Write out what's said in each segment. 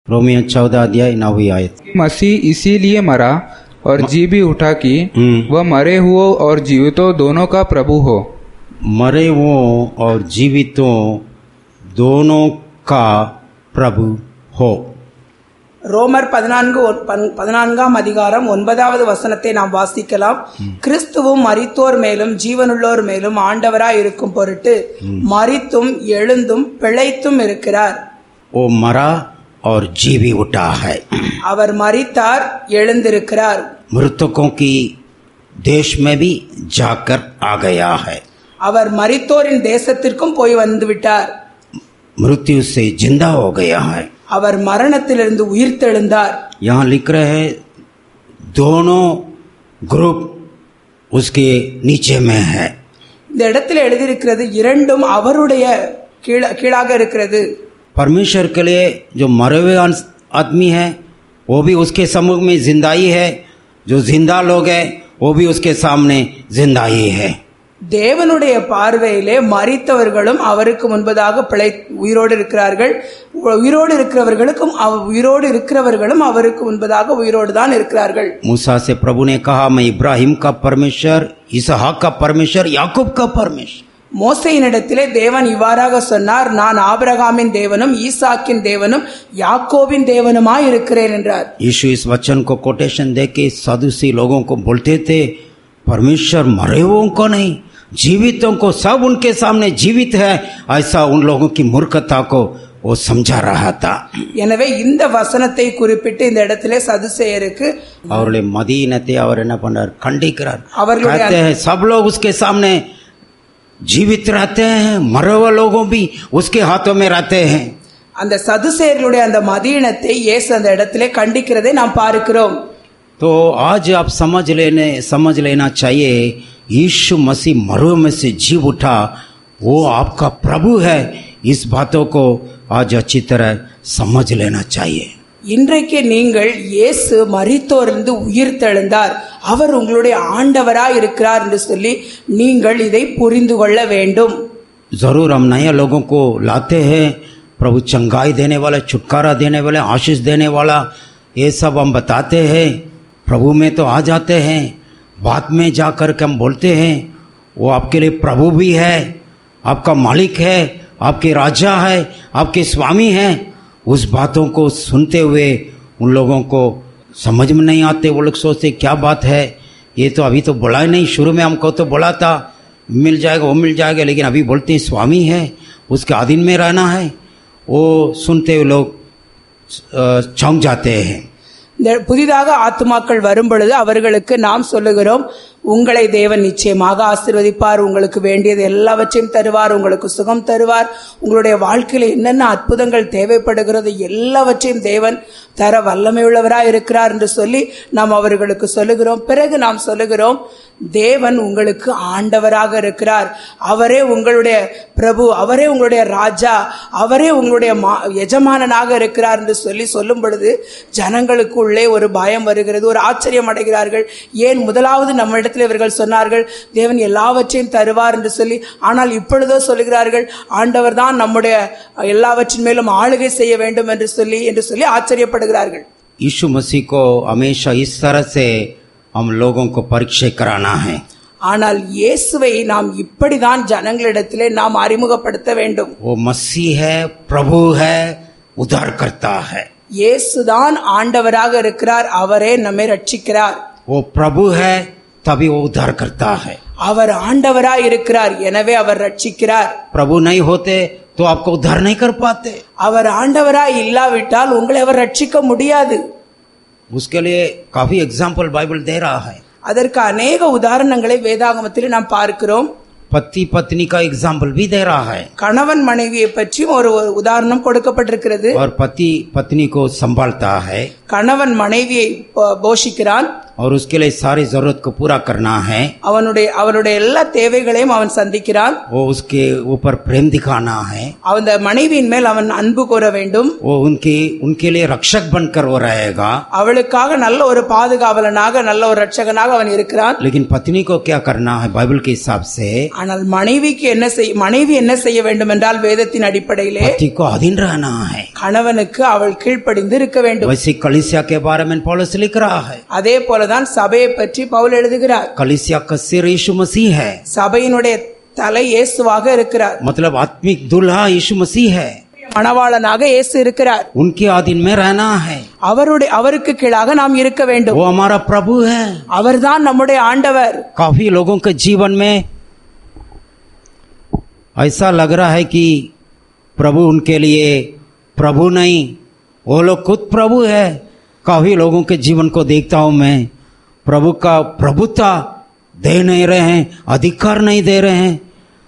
Romeo चौदह अध्याय नौवीं आयत मसीह इसीलिए मरा और जी भी उठा कि हम्म, वह मरे हुओं और जीवितों दोनों का प्रभु हो मरे हुओं और जीवितों दोनों का प्रभु हो ரோமர் பதினான்கு ஒன்- பன்- பதினான்காம் அதிகாரம் ஒன்பதாவது வசனத்தை நாம் வாசிக்கலாம் கிறிஸ்துவும் மரித்தோர் மேலும் ஜீவனுள்ளோர் மேலும் ஆண்டவராய் இருக்கும் பொருட்டு மரித்தும் எழுந்தும் பிழைத்தும் இருக்கிறார் वो मरा और जी भी उठा है அவர் மரித்தார் எழுந்திருக்கிறார் मृतकों की देश में भी जाकर आ गया है அவர் மரித்தோரின் தேசத்திற்கும் போய் வந்து விட்டார் मृत्यु से जिंदा हो गया है அவர் மரணத்திலிருந்து உயிர்த்தெழுந்தார் यहाँ लिख रहे हैं दोनों ग्रुप उसके नीचे में है இந்த இடத்துல எழுதியிருக்கிறது இரண்டும் அவருடைய கீழ- கீழாக இருக்கிறது परमेश्वर के लिए जो मरे हुए अंस- आदमी है वो भी उसके सम्मुख में जिंदाई है जो जिंदा लोग हैं वो भी उसके सामने जिंदाई है தேவனுடைய பார்வையிலே மரித்தவர்களும் அவருக்கு முன்பதாக பிழை உயிரோடு இருக்கிறார்கள் உயிரோடு இருக்கிறவர்களுக்கும் அவ- உயிரோடு இருக்கிறவர்களும் அவருக்கு முன்பதாக உயிரோடு தான் இருக்கிறார்கள் मूसा से प्रभु ने कहा मैं इब्राहिम का परमेश्वर इसहाक का परमेश्वर याकूब का परमेश्वर மோசையினிடத்திலே தேவன் இவ்வாறாக சொன்னார் நான் ஆபிரகாமின் தேவனும் ஈசாக்கின் தேவனும் யாக்கோபின் தேவனுமாய் இருக்கிறேன் என்றார் यीशु इस वचन को कोटेशन दे के साधुसी लोगों को बोलते थे परमेश्वर मरे हुओं को नहीं जीवितों को सब उनके सामने जीवित है ऐसा उन लोगों की मूर्खता को वो समझा रहा था எனவே இந்த வசனத்தை குறிப்பிட்டு இந்த இடத்திலே சதுசேயருக்கு அவருடைய மதியினத்தை அவர் என்ன பண்றார் கண்டிக்கிறார் அவர்களுடைய कहते हैं सब लोग उसके सामने जीवित रहते हैं मरे हुए लोगों भी उसके हाथों में रहते हैं அந்த சதுசேயர்களுடைய அந்த மதியினத்தை இயேசு அந்த இடத்திலே கண்டிக்கிறதை நாம் பார்க்கிறோம் तो आज आप समझ लेने समझ लेना चाहिए यीशु मसीह मरो में से जीव उठा वो आपका प्रभु है इस बातों को आज अच्छी तरह समझ लेना चाहिए இன்றைக்கு நீங்கள் இயேசு மரித்தோரிலிருந்து உயிர் தெழுந்தார் அவர் உங்களுடைய ஆண்டவராய் இருக்கிறார் என்று சொல்லி நீங்கள் இதை புரிந்து கொள்ள வேண்டும் जरूर हम नए लोगों को लाते हैं प्रभु चंगाई देने वाला छुटकारा देने वाला आशीष देने वाला ये सब हम बताते हैं प्रभु में तो आ जाते हैं बाद में जा कर के हम बोलते हैं वो आपके लिए प्रभु भी है आपका मालिक है आपके राजा है आपके स्वामी हैं उस बातों को सुनते हुए उन लोगों को समझ में नहीं आते वो लोग सोचते क्या बात है ये तो अभी तो बोला ही नहीं शुरू में हमको तो बोला था मिल जाएगा वो मिल जाएगा लेकिन अभी बोलते हैं स्वामी है उसके अधीन में रहना है वो सुनते हुए लोग अ, चौंक जाते हैं இந்த புதிதாக ஆத்துமாக்கள் வரும் பொழுது அவர்களுக்கு நாம் சொல்லுகிறோம் உங்களை தேவன் நிச்சயமாக ஆசீர்வதிப்பார் உங்களுக்கு வேண்டியது எல்லாவற்றையும் தருவார் உங்களுக்கு சுகம் தருவார் உங்களுடைய வாழ்க்கையில் என்னென்ன அற்புதங்கள் தேவைப்படுகிறதோ எல்லாவற்றையும் தேவன் தர வல்லமையுள்ளவராய் இருக்கிறார் என்று சொல்லி நாம் அவர்களுக்கு சொல்லுகிறோம் பிறகு நாம் சொல்லுகிறோம் தேவன் உங்களுக்கு ஆண்டவராக இருக்கிறார் அவரே உங்களுடைய பிரபு அவரே உங்களுடைய ராஜா அவரே உங்களுடைய மா- எஜமானனாக இருக்கிறார் என்று சொல்லி சொல்லும் பொழுது ஜனங்களுக்குள்ளே ஒரு பயம் வருகிறது ஒரு ஆச்சரியம் அடைகிறார்கள் ஏன் முதலாவது நம்மிடத்தில் இவர்கள் சொன்னார்கள் தேவன் எல்லாவற்றையும் தருவார் என்று சொல்லி ஆனால் இப்பொழுதோ சொல்லுகிறார்கள் ஆண்டவர் தான் நம்முடைய எல்லாவற்றின் மேலும் ஆளுகை செய்ய வேண்டும் என்று சொல்லி என்று சொல்லி ஆச்சரியப்படுகிறார்கள் यीशु मसीह को हमेशा इस तरह से हम लोगों को परीक्षा कराना है ஆனால் இயேசுவை நாம் இப்படிதான் ஜனங்களிடத்திலே நாம் அறிமுகப்படுத்த வேண்டும் वो मसीह है प्रभु है उद्धार करता है இயேசுதான் ஆண்டவராக இருக்கிறார் அவரே நம்மை ரட்சிக்கிறார் वो प्रभु है तभी वो उद्धार करता है அவர் ஆண்டவராய் இருக்கிறார் எனவே அவர் ரட்சிக்கிறார் प्रभु नहीं होते तो आपको उद्धार नहीं कर पाते அவர் ஆண்டவராய் இல்லாவிட்டால் உங்களை அவர் ரட்சிக்க முடியாது उसके लिए काफी एग्जाम्पल बाइबल दे रहा है அதற்கு अनेक உதாரணங்களை வேதாகமத்தில் நாம் பார்க்கிறோம் पति पत्नी का एग्जाम्पल भी दे रहा है கணவன் மனைவியை பற்றியும் ஒரு ஒரு உதாரணம் கொடுக்கப்பட்டிருக்கிறது और पति पत्नी को संभालता है கணவன் மனைவியை போ- போஷிக்கிறான் और उसके लिए सारी जरूरत को पूरा करना है அவனுடைய அவனுடைய எல்லா தேவைகளையும் அவன் சந்திக்கிறான் वो उसके ऊपर प्रेम दिखाना है அந்த மனைவியின் மேல் அவன் அன்பு கூற வேண்டும் वो उनकी उनके लिए रक्षक बनकर वो रहेगा அவளுக்காக நல்ல ஒரு பாதுகாவலனாக நல்ல ஒரு ரட்சகனாக அவன் இருக்கிறான் लेकिन पत्नी को क्या करना है बाइबल के हिसाब से ஆனால் மனைவிக்கு என்ன செய் மனைவி என்ன செய்ய வேண்டும் என்றால் வேதத்தின் அடிப்படையிலே पति को अधीन रहना है கணவனுக்கு அவள் கீழ்ப்படிந்து இருக்க வேண்டும் वैसे कलिसिया के बारे में पौलुस लिख रहा है அதே போலதான் சபையை பற்றி பவுல் எழுதுகிறார் कलिसिया का सिर यीशु मसीह है சபையினுடைய தலை இயேசுவாக இருக்கிறார் मतलब आत्मिक दूल्हा यीशु मसीह है மணவாளனாக இயேசு இருக்கிறார் उनके अधीन में रहना है அவருடைய அவருக்கு கீழாக நாம் இருக்க வேண்டும் वो हमारा प्रभु है அவர்தான் நம்முடைய ஆண்டவர் काफी लोगों के जीवन में ऐसा लग रहा है कि प्रभु उनके लिए प्रभु नहीं वो लोग खुद प्रभु है काफी लोगों के जीवन को देखता हूं मैं प्रभु का प्रभुता दे नहीं रहे हैं अधिकार नहीं दे रहे हैं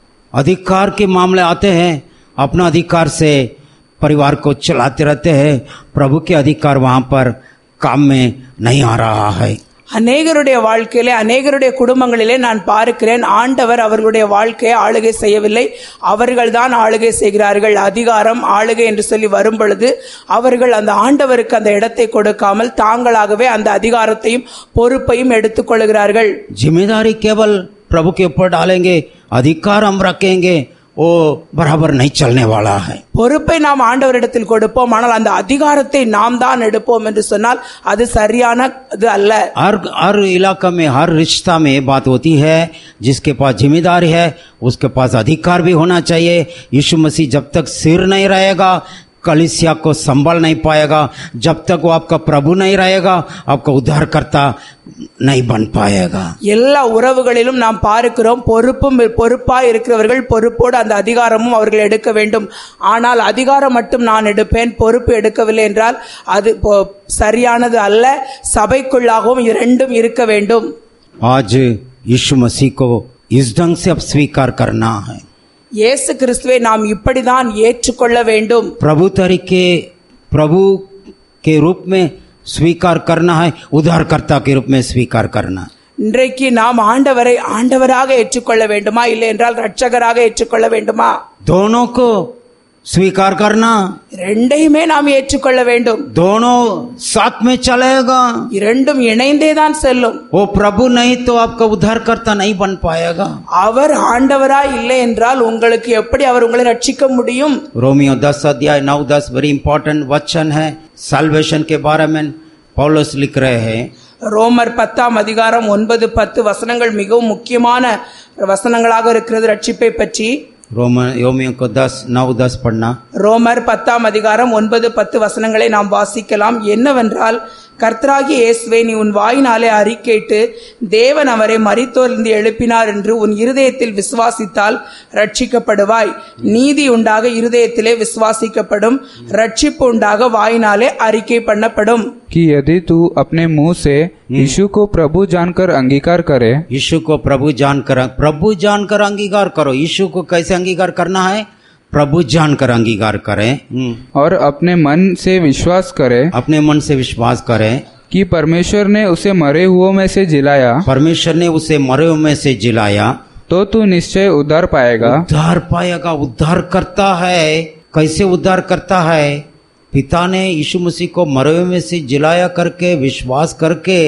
अधिकार के मामले आते हैं अपना अधिकार से परिवार को चलाते रहते हैं प्रभु के अधिकार वहां पर काम में नहीं आ रहा है அநேகருடைய வாழ்க்கையிலே அநேகருடைய குடும்பங்களிலே நான் பார்க்கிறேன் ஆண்டவர் அவர்களுடைய வாழ்க்கையை ஆளுகை செய்யவில்லை அவர்கள்தான் ஆளுகை செய்கிறார்கள் அதிகாரம் ஆளுகை என்று சொல்லி வரும் பொழுது அவர்கள் அந்த ஆண்டவருக்கு அந்த இடத்தை கொடுக்காமல் தாங்களாகவே அந்த அதிகாரத்தையும் பொறுப்பையும் எடுத்துக்கொள்கிறார்கள் जिम्मेदारी केवल प्रभु के ऊपर डालेंगे अधिकार हम रखेंगे वो बराबर नहीं चलने वाला है பொறுப்பை நாம் ஆண்டவரிடத்தில் கொடுப்போம் ஆனால் அந்த அதிகாரத்தை நாம் தான் எடுப்போம் என்று சொன்னால் அது சரியான இது அல்ல हर हर इलाका में हर रिश्ता में ये बात होती है जिसके पास जिम्मेदारी है उसके पास अधिकार भी होना चाहिए यीशु मसीह जब तक सिर नहीं रहेगा कलिसिया को संभाल नहीं पाएगा जब तक वो आपका प्रभु नहीं रहेगा आपका उद्धारकर्ता नहीं बन पाएगा எல்லா உறவுகளிலும் நாம் பார்க்கிறோம் பொறுப்பும் பொறுப்பா இருக்கிறவர்கள் பொறுப்போடு அந்த அதிகாரமும் அவர்கள் எடுக்க வேண்டும் ஆனால் அதிகாரம் மட்டும் நான் எடுப்பேன் பொறுப்பு எடுக்கவில்லை என்றால் அது பொ- சரியானது அல்ல சபைக்குள்ளாகவும் இரண்டும் இருக்க வேண்டும் आज यीशु मसीह को इस ढंग से अब स्वीकार करना है இயேசு கிறிஸ்துவை நாம் இப்படிதான் ஏற்றுக்கொள்ள வேண்டும் प्रभु तरीके प्रभु के रूप में स्वीकार करना है उद्धारकर्ता के रूप में स्वीकार करना है இன்றைக்கு நாம் ஆண்டவரை ஆண்டவராக ஏற்றுக்கொள்ள வேண்டுமா இல்லை என்றால் ரட்சகராக ஏற்றுக்கொள்ள வேண்டுமா दोनों को स्वीकार करना ரெண்டையுமே நாம் ஏற்றுக்கொள்ள வேண்டும் दोनों साथ में चलेगा இரண்டும் இணைந்தே தான் செல்லும் वो प्रभु नहीं तो आपका उद्धारकर्ता नहीं बन पाएगा அவர் ஆண்டவரா இல்லை என்றால் உங்களுக்கு எப்படி அவர் உங்களை ரட்சிக்க முடியும் रोमियो दस अध्याय नौ दस वेरी इंपॉर्टेंट वचन है साल्वेशन के बारे में पौलुस लिख रहे हैं ரோமர் பத்தாம் அதிகாரம் ஒன்பது பத்து வசனங்கள் மிகவும் முக்கியமான வசனங்களாக இருக்கிறது ரட்சிப்பை பற்றி रोम रोमियो को दस नौ दस पढ़ना ரோமர் பத்தாம் அதிகாரம் ஒன்பது பத்து வசனங்களை நாம் வாசிக்கலாம் என்னவென்றால் கர்த்தராகிய இயேசுவை நீ உன் வாயினாலே அறிக்கையிட்டு தேவன் அவரை மரித்தோர்ந்து எழுப்பினார் என்று உன் இருதயத்தில் விசுவாசித்தால் ரட்சிக்கப்படுவாய் நீதி உண்டாக இருதயத்திலே விசுவாசிக்கப்படும் ரட்சிப்பு உண்டாக வாயினாலே அறிக்கை பண்ணப்படும் कि यदि तू अपने मुंह से यीशु को प्रभु जानकर अंगीकार करे यीशु को प्रभु जानकर प्रभु जानकर अंगीकार करो यीशु को कैसे अंगीकार करना है प्रभु जानकर अंगीकार करें हम्म। और अपने मन से विश्वास करे अपने मन से विश्वास करें कि परमेश्वर ने उसे मरे हुओं में से जिलाया परमेश्वर ने उसे मरे हुए में से जिलाया तो तू निश्चय उद्धार पाएगा उद्धार पाएगा उद्धार करता है कैसे उद्धार करता है पिता ने यीशु मसीह को मरे हुए में से जिलाया करके विश्वास करके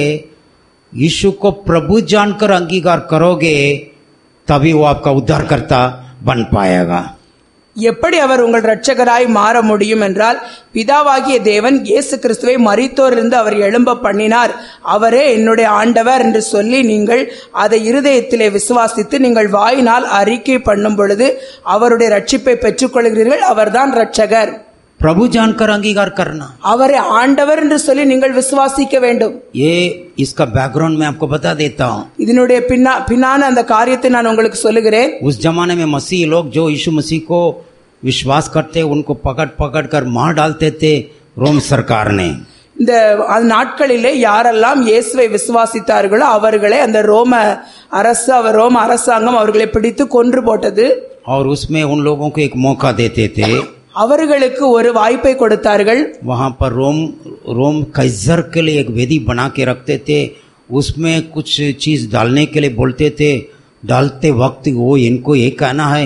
यीशु को प्रभु जानकर अंगीकार करोगे तभी वो आपका उद्धार करता बन पाएगा எப்படி அவர் உங்கள் இரட்சகராய் மாற முடியும் என்றால் பிதாவாகிய தேவன் இயேசு கிறிஸ்துவை மரித்தோரிலிருந்து அவர் எழும்ப பண்ணினார் அவரே என்னுடைய ஆண்டவர் என்று சொல்லி நீங்கள் அதை இருதயத்திலே விசுவாசித்து நீங்கள் வாயினால் அறிக்கை பண்ணும் பொழுது அவருடைய ரட்சிப்பை பெற்றுக்கொள்கிறீர்கள் அவர்தான் இரட்சகர் प्रभु जानकर अंगीकार करना அவரை ஆண்டவர் என்று சொல்லி நீங்கள் விசுவாசிக்க வேண்டும் ये इसका बैकग्राउंड मैं आपको बता देता हूँ இதனுடைய பின்னா பின்னான அந்த காரியத்தை நான் உங்களுக்கு சொல்லுகிறேன் उस जमाने में मसीह लोग जो यीशु मसीह को विश्वास करते उनको पकड़ पकड़ कर मार डालते थे रोम सरकार ने இந்த அந்த நாட்களிலே யாரெல்லாம் இயேசுவை விசுவாசித்தார்களோ அவர்களை அந்த ரோம அரசு அவர் ரோம அரசாங்கம் அவர்களை பிடித்து கொன்று போட்டது और उसमें उन लोगों को एक मौका देते थे அவர்களுக்கு ஒரு வாய்ப்பை கொடுத்தார்கள் वहां पर रोम रोम कैसर के लिए एक वेदी बना के रखते थे उसमें कुछ चीज डालने के लिए बोलते थे डालते वक्त वो इनको ये कहना है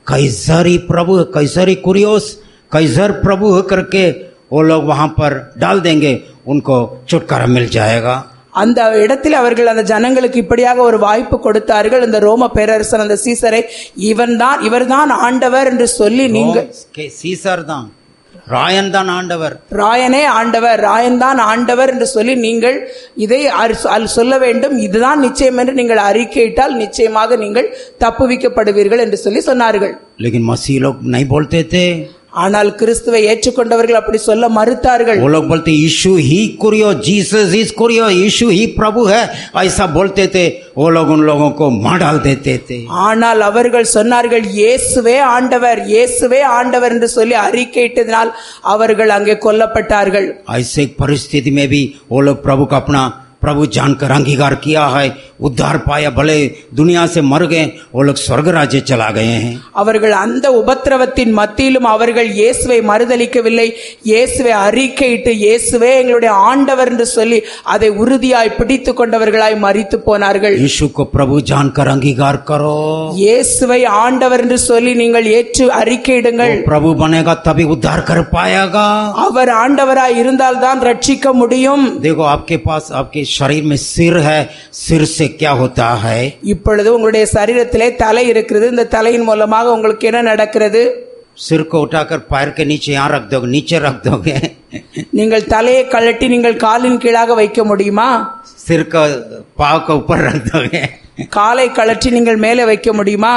कैसरी प्रभु कैसरी कुरियोस कैसर प्रभु करके वो लोग वहां पर डाल देंगे उनको छुटकारा मिल जाएगा அந்த இடத்தில் அவர்கள் அந்த ஜனங்களுக்கு இப்படியாக ஒரு வாய்ப்பு கொடுத்தார்கள் இந்த ரோம பேரரசன் அந்த சீசரை இவன்தான் இவர்தான் ஆண்டவர் என்று சொல்லி நீங்க के सीसर தான் ராயன் தான் ஆண்டவர் ராயனே ஆண்டவர் ராயன்தான் ஆண்டவர் என்று சொல்லி நீங்கள் இதை அர்- அல் சொல்ல வேண்டும் இதுதான் நிச்சயம் என்று நீங்கள் அறிக்கையிட்டால் நிச்சயமாக நீங்கள் தப்புவிக்கப்படுவீர்கள் என்று சொல்லி சொன்னார்கள் लेकिन मसीह लोग नहीं बोलते थे ஆனால் கிறிஸ்துவை ஏற்றுக்கொண்டவர்கள் அப்படி சொல்ல மறுத்தார்கள் वो लोग बोलते यीशु ही कुरियो जीसस इज कुरियो यीशु ही प्रभु है ऐसा बोलते थे वो लोग उन लोगों को मार डाल देते थे ஆனால் அவர்கள் சொன்னார்கள் இயேசுவே ஆண்டவர் இயேசுவே ஆண்டவர் என்று சொல்லி அறிக்கையிட்டதினால் அவர்கள் அங்கே கொல்லப்பட்டார்கள் ऐसे एक परिस्थिति में भी वो लोग प्रभु का अपना प्रभु जानकर अंगीकार किया है उद्धार पाया भले दुनिया से मर गए वो लोग स्वर्ग राज्य चला गए हैं அவர்கள் அந்த உபத்திரவத்தின் மத்தியிலும் அவர்கள் இயேசுவை மறுதலிக்கவில்லை இயேசுவை அறிக்கையிட்டு இயேசுவே எங்களுடைய ஆண்டவர் என்று சொல்லி அதை உறுதியாய் பிடித்து கொண்டவர்களாய் மறித்து போனார்கள் यीशु को प्रभु जानकर अंगीकार करो இயேசுவை ஆண்டவர் என்று சொல்லி நீங்கள் ஏற்று அறிக்கையிடுங்கள் वो प्रभु बनेगा तभी उद्धार कर पाएगा அவர் ஆண்டவராய் இருந்தால்தான் ரட்சிக்க முடியும் देखो आपके पास आपके शरीर में सिर है सिर से क्या होता है இப்பொழுது உங்களுடைய சரீரத்திலே தலை இருக்கிறது இந்த தலையின் மூலமாக உங்களுக்கு என்ன நடக்கிறது सिर को उठाकर पैर के नीचे यहाँ रख दोगे नीचे रख दोगे நீங்கள் தலையை கழட்டி நீங்கள் காலின் கீழாக வைக்க முடியுமா सिर का पाव को ऊपर रख दोगे காலை கழற்றி நீங்கள் மேலே வைக்க முடியுமா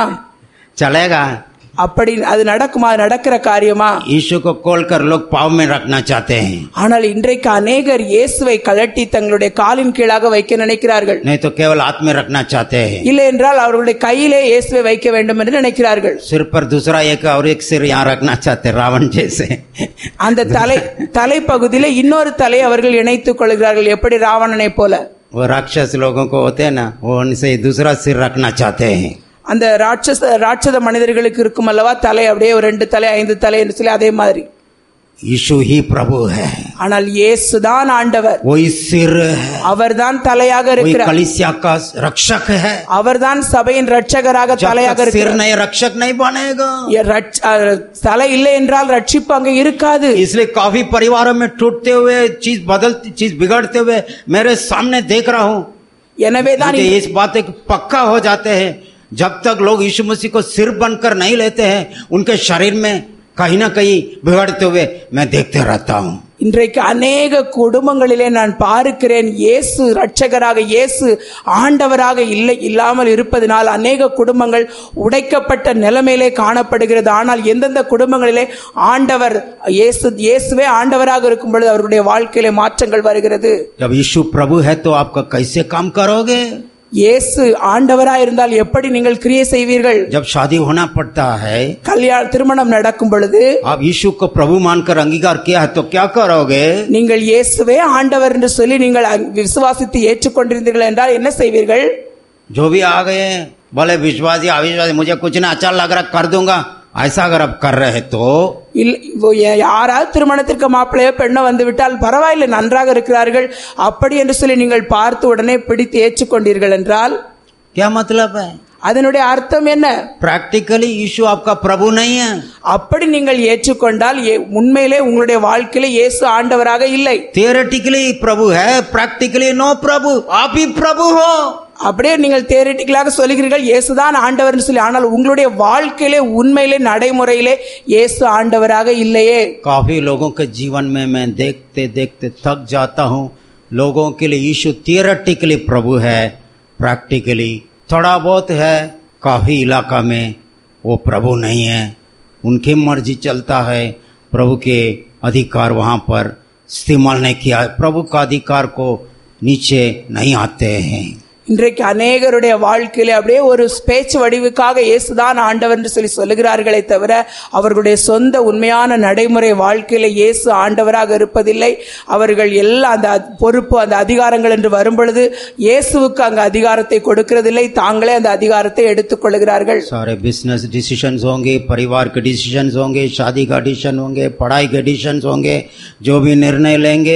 चलेगा அப்படி அது நடக்குமா அது நடக்கிற காரியமா यीशु को खोल कर लोग पाव में रखना चाहते हैं ஆனால் இன்றைக்கு அநேகர் இயேசுவை கழட்டி தங்களுடைய காலின் கீழாக வைக்க நினைக்கிறார்கள் नहीं तो केवल हाथ में रखना चाहते हैं இல்லை என்றால் அவர்களுடைய கையிலே இயேசுவை வைக்க வேண்டும் என்று நினைக்கிறார்கள் सिर पर दूसरा एक और एक सिर यहाँ रखना चाहते हैं, रावण जैसे அந்த தலை தலைப்பகுதியில இன்னொரு தலை அவர்கள் இணைத்துக் கொள்கிறார்கள் எப்படி ராவணனை போல वो राक्षस लोगों को होते हैं ना वो उनसे दूसरा सिर रखना चाहते हैं அந்த ராட்சச ராட்சத மனிதர்களுக்கு இருக்கும் அல்லவா தலை அப்படியே ஒரு ரெண்டு தலை ஐந்து தலை என்று சொல்லி அதே மாதிரி यीशु ही प्रभु है ஆனால் இயேசுதான் ஆண்டவர் वही सिर है அவர்தான் தலையாக वही இருக்கிறார் कलिसिया का रक्षक है அவர்தான் சபையின் ரட்சகராக जब தலையாக तक सिर இருக்கிறார் नहीं रक्षक नहीं बनेगा எ- ரட்ச- அஹ், தலை இல்லை என்றால் ரட்சிப்பு அங்க இருக்காது इसलिए काफी परिवारों में टूटते हुए चीज बदलती चीज बिगड़ते हुए मेरे सामने देख रहा हूँ எனவேதான் मुझे इस बात एक पक्का हो जाते हैं जब तक लोग यीशु मसीह को सिर बनकर नहीं लेते हैं उनके शरीर में कहीं ना कहीं बिगड़ते हुए मैं देखते रहता हूँ இன்றைக்கு அநேக குடும்பங்களிலே நான் பார்க்கிறேன் இயேசு ரட்சகராக இயேசு ஆண்டவராக இல்லை இல்லாமல் இருப்பதனால் அநேக குடும்பங்கள் உடைக்கப்பட்ட நிலைமையிலே காணப்படுகிறது ஆனால் எந்தெந்த குடும்பங்களிலே ஆண்டவர் இயேசு இயேசுவே ஆண்டவராக இருக்கும் பொழுது அவருடைய வாழ்க்கையிலே மாற்றங்கள் வருகிறது जब यीशु प्रभु है तो आपका कैसे काम करोगे இயேசு ஆண்டவராக இருந்தால் எப்படி நீங்கள் கிரியை செய்வீர்கள் जब शादी होना पड़ता है கல்யாண திருமணம் நடக்கும் பொழுது आप यीशु को प्रभु मानकर अंगीकार किया है तो क्या करोगे நீங்கள் இயேசுவே ஆண்டவர் என்று சொல்லி நீங்கள் அங்- விசுவாசித்து ஏற்றுக்கொண்டிருந்தீர்கள் என்றால் என்ன செய்வீர்கள் जो भी आ गए बोले विश्वासी अविश्वासी मुझे कुछ ना अच्छा लग रहा कर दूंगा ऐसा अगर आप कर रहे तो இல் இப்போ யா- யாராவது திருமணத்திற்கு மாப்பிள்ளையோ பெண்ணோ வந்து விட்டால் பரவாயில்லை நன்றாக இருக்கிறார்கள் அப்படி என்று சொல்லி நீங்கள் பார்த்து உடனே பிடித்து ஏற்றுக்கொண்டீர்கள் என்றால் क्या मतलब है அதனுடைய அர்த்தம் என்ன प्रैक्टिकली यीशु आपका प्रभु नहीं है அப்படி நீங்கள் ஏற்றுக்கொண்டால் ஏ- உண்மையிலே உங்களுடைய வாழ்க்கையில இயேசு ஆண்டவராக இல்லை थियोरेटिकली प्रभु है प्रैक्टिकली नो प्रभु आप ही प्रभु हो அப்படியே நீங்கள் தேரட்டிக்கலாக சொல்லுகிறீர்கள் இயேசுதான் ஆண்டவர்னு சொல்லி ஆனால் உங்களுடைய வாழ்க்கையிலே உண்மையிலே நடைமுறையிலே இயேசு ஆண்டவராக இல்லையே काफी लोगों के जीवन में मैं देखते देखते थक जाता हूँ लोगों के लिए यीशु थियोरेटिकली प्रभु है प्रैक्टिकली थोड़ा बहुत है काफी इलाका में वो प्रभु नहीं है उनकी मर्जी चलता है प्रभु के अधिकार वहाँ पर इस्तेमाल नहीं किया प्रभु का अधिकार को नीचे नहीं आते हैं இன்றைக்கு அநேகருடைய வாழ்க்கையில அப்படியே ஒரு பேச்சு வடிவுக்காக இயேசுதான் ஆண்டவர் என்று சொல்லி சொல்லுகிறார்களே தவிர அவர்களுடைய சொந்த உண்மையான நடைமுறை வாழ்க்கையில இயேசு ஆண்டவராக இருப்பதில்லை அவர்கள் எல்லாம் அந்த அத்- பொறுப்பு அந்த அதிகாரங்கள் என்று வரும் பொழுது இயேசுவுக்கு அங்கு அதிகாரத்தை கொடுக்கிறதில்லை தாங்களே அந்த அதிகாரத்தை எடுத்துக்கொள்கிறார்கள் सारे बिजनेस डिसीजंस होंगे परिवार के डिसीजंस होंगे शादी का डिसीजन होंगे पढ़ाई के डिसीजंस होंगे जो भी निर्णय लेंगे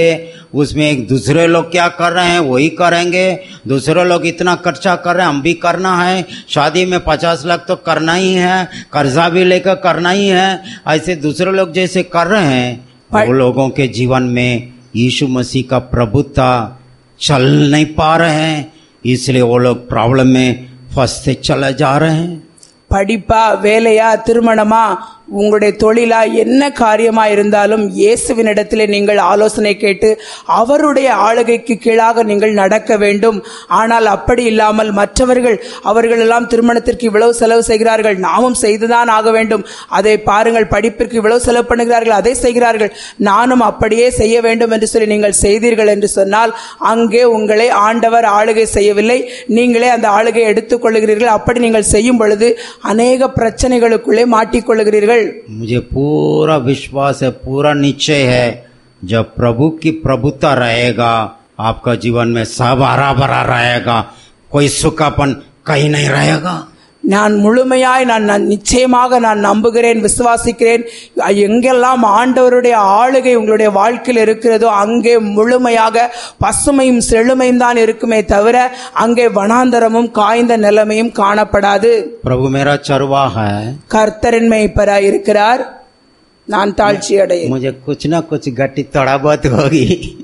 उसमें एक दूसरे लोग क्या कर रहे हैं वही करेंगे दूसरे लोग इतना खर्चा कर रहे हैं हम भी करना है शादी में पचास लाख तो करना ही है कर्जा भी लेकर करना ही है ऐसे दूसरे लोग जैसे कर रहे हैं वो लोगों के जीवन में यीशु मसीह का प्रभुता चल नहीं पा रहे हैं इसलिए वो लोग प्रॉब्लम में फंसते चले जा रहे हैं படிப்பா வேலையா திருமணமா உங்களுடைய தொழிலா என்ன காரியமா இருந்தாலும் இயேசுவினிடத்திலே நீங்கள் ஆலோசனை கேட்டு அவருடைய ஆளுகைக்கு கீழாக நீங்கள் நடக்க வேண்டும் ஆனால் அப்படி இல்லாமல் மற்றவர்கள் அவர்கள் எல்லாம் திருமணத்திற்கு இவ்வளவு செலவு செய்கிறார்கள் நாமும் செய்துதான் ஆக வேண்டும் அதை பாருங்கள் படிப்பிற்கு இவ்வளவு செலவு பண்ணுகிறார்கள் அதை செய்கிறார்கள் நானும் அப்படியே செய்ய வேண்டும் என்று சொல்லி நீங்கள் செய்தீர்கள் என்று சொன்னால் அங்கே உங்களை ஆண்டவர் ஆளுகை செய்யவில்லை நீங்களே அந்த ஆளுகையை எடுத்துக்கொள்கிறீர்கள் அப்படி நீங்கள் செய்யும் பொழுது அநேக பிரச்சனைகளுக்குள்ளே மாட்டிக்கொள்கிறீர்கள் मुझे पूरा विश्वास है पूरा निश्चय है जब प्रभु की प्रभुता रहेगा आपका जीवन में सब हरा भरा रहेगा कोई सुखापन कहीं नहीं रहेगा நான் முழுமையாய் நான் நான் நிச்சயமாக நான் நம்புகிறேன் விசுவாசிக்கிறேன் எங்கெல்லாம் ஆண்டவருடைய ஆளுகை உங்களுடைய வாழ்க்கையில் இருக்கிறதோ அங்கே முழுமையாக பசுமையும் செழுமையும் தான் இருக்குமே தவிர அங்கே வனாந்தரமும் காய்ந்த நிலைமையும் காணப்படாது प्रभु मेरा चरवा है கர்த்தரின் மேய்ப்பராய் இருக்கிறார் நான் தாழ்ச்சி அடைய मुझे कुछ ना कुछ गट्टी थोड़ा बहुत होगी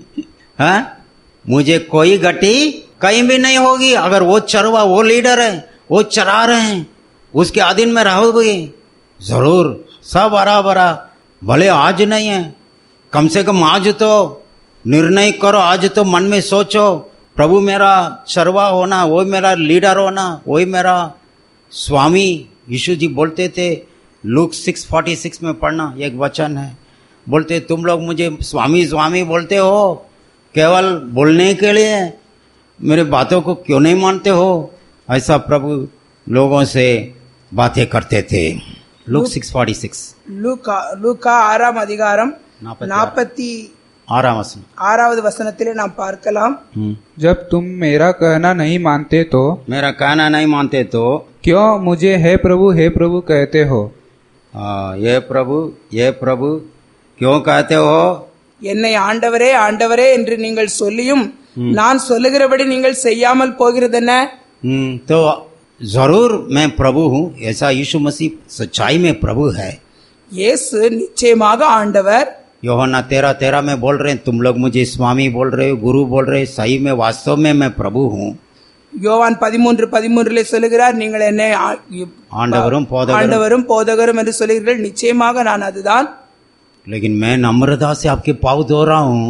हाँ मुझे कोई गट्टी कहीं भी नहीं होगी अगर वो चरवा वो लीडर है वो चरा रहे हैं उसके अधीन में रहोगे जरूर सब हरा भरा भले आज नहीं है कम से कम आज तो निर्णय करो आज तो मन में सोचो प्रभु मेरा चरवा होना वही मेरा लीडर होना वही मेरा स्वामी यीशु जी बोलते थे लुक सिक्स फोर्टी सिक्स में पढ़ना एक वचन है बोलते तुम लोग मुझे स्वामी स्वामी बोलते हो केवल बोलने के लिए मेरे बातों को क्यों नहीं मानते हो ऐसा प्रभु लोगों से बातें करते थे लुक सिक्स फोर्टी सिक्स லூக்கா லூக்கா ஆறாம் அதிகாரம் நாற்பத்தி ஆறு. நாற்பத்தி आराम वचन ஆறாவது வசனத்திலே நாம் பார்க்கலாம் हम्म। जब तुम मेरा कहना नहीं मानते तो मेरा कहना नहीं मानते तो क्यों मुझे हे प्रभु हे प्रभु कहते हो आ, ये प्रभु ये प्रभु क्यों कहते हो என்னை ஆண்டவரே ஆண்டவரே என்று நீங்கள் சொல்லியும் நான் சொல்லுகிறபடி நீங்கள் செய்யாமல் போகிறது என்ன हम्म, तो जरूर मैं प्रभु हूँ ऐसा यीशु मसीह सच्चाई में प्रभु है இயேசு நிச்சயமாக ஆண்டவர் योहना तेरा तेरा में बोल रहे हैं तुम लोग मुझे स्वामी बोल रहे हो गुरु बोल रहे हो सही में वास्तव में मैं प्रभु हूँ யோவான் பதிமூன்று பதிமூன்றிலே சொல்லுகிறார் நீங்கள் என்னை ஆ- ஆண்டவரும் போதகரும் ஆண்டவரும் போதகரும் என்று சொல்லுகிறீர்கள் நிச்சயமாக நான் அதுதான் लेकिन मैं नम्रता से आपके पाव धो रहा हूँ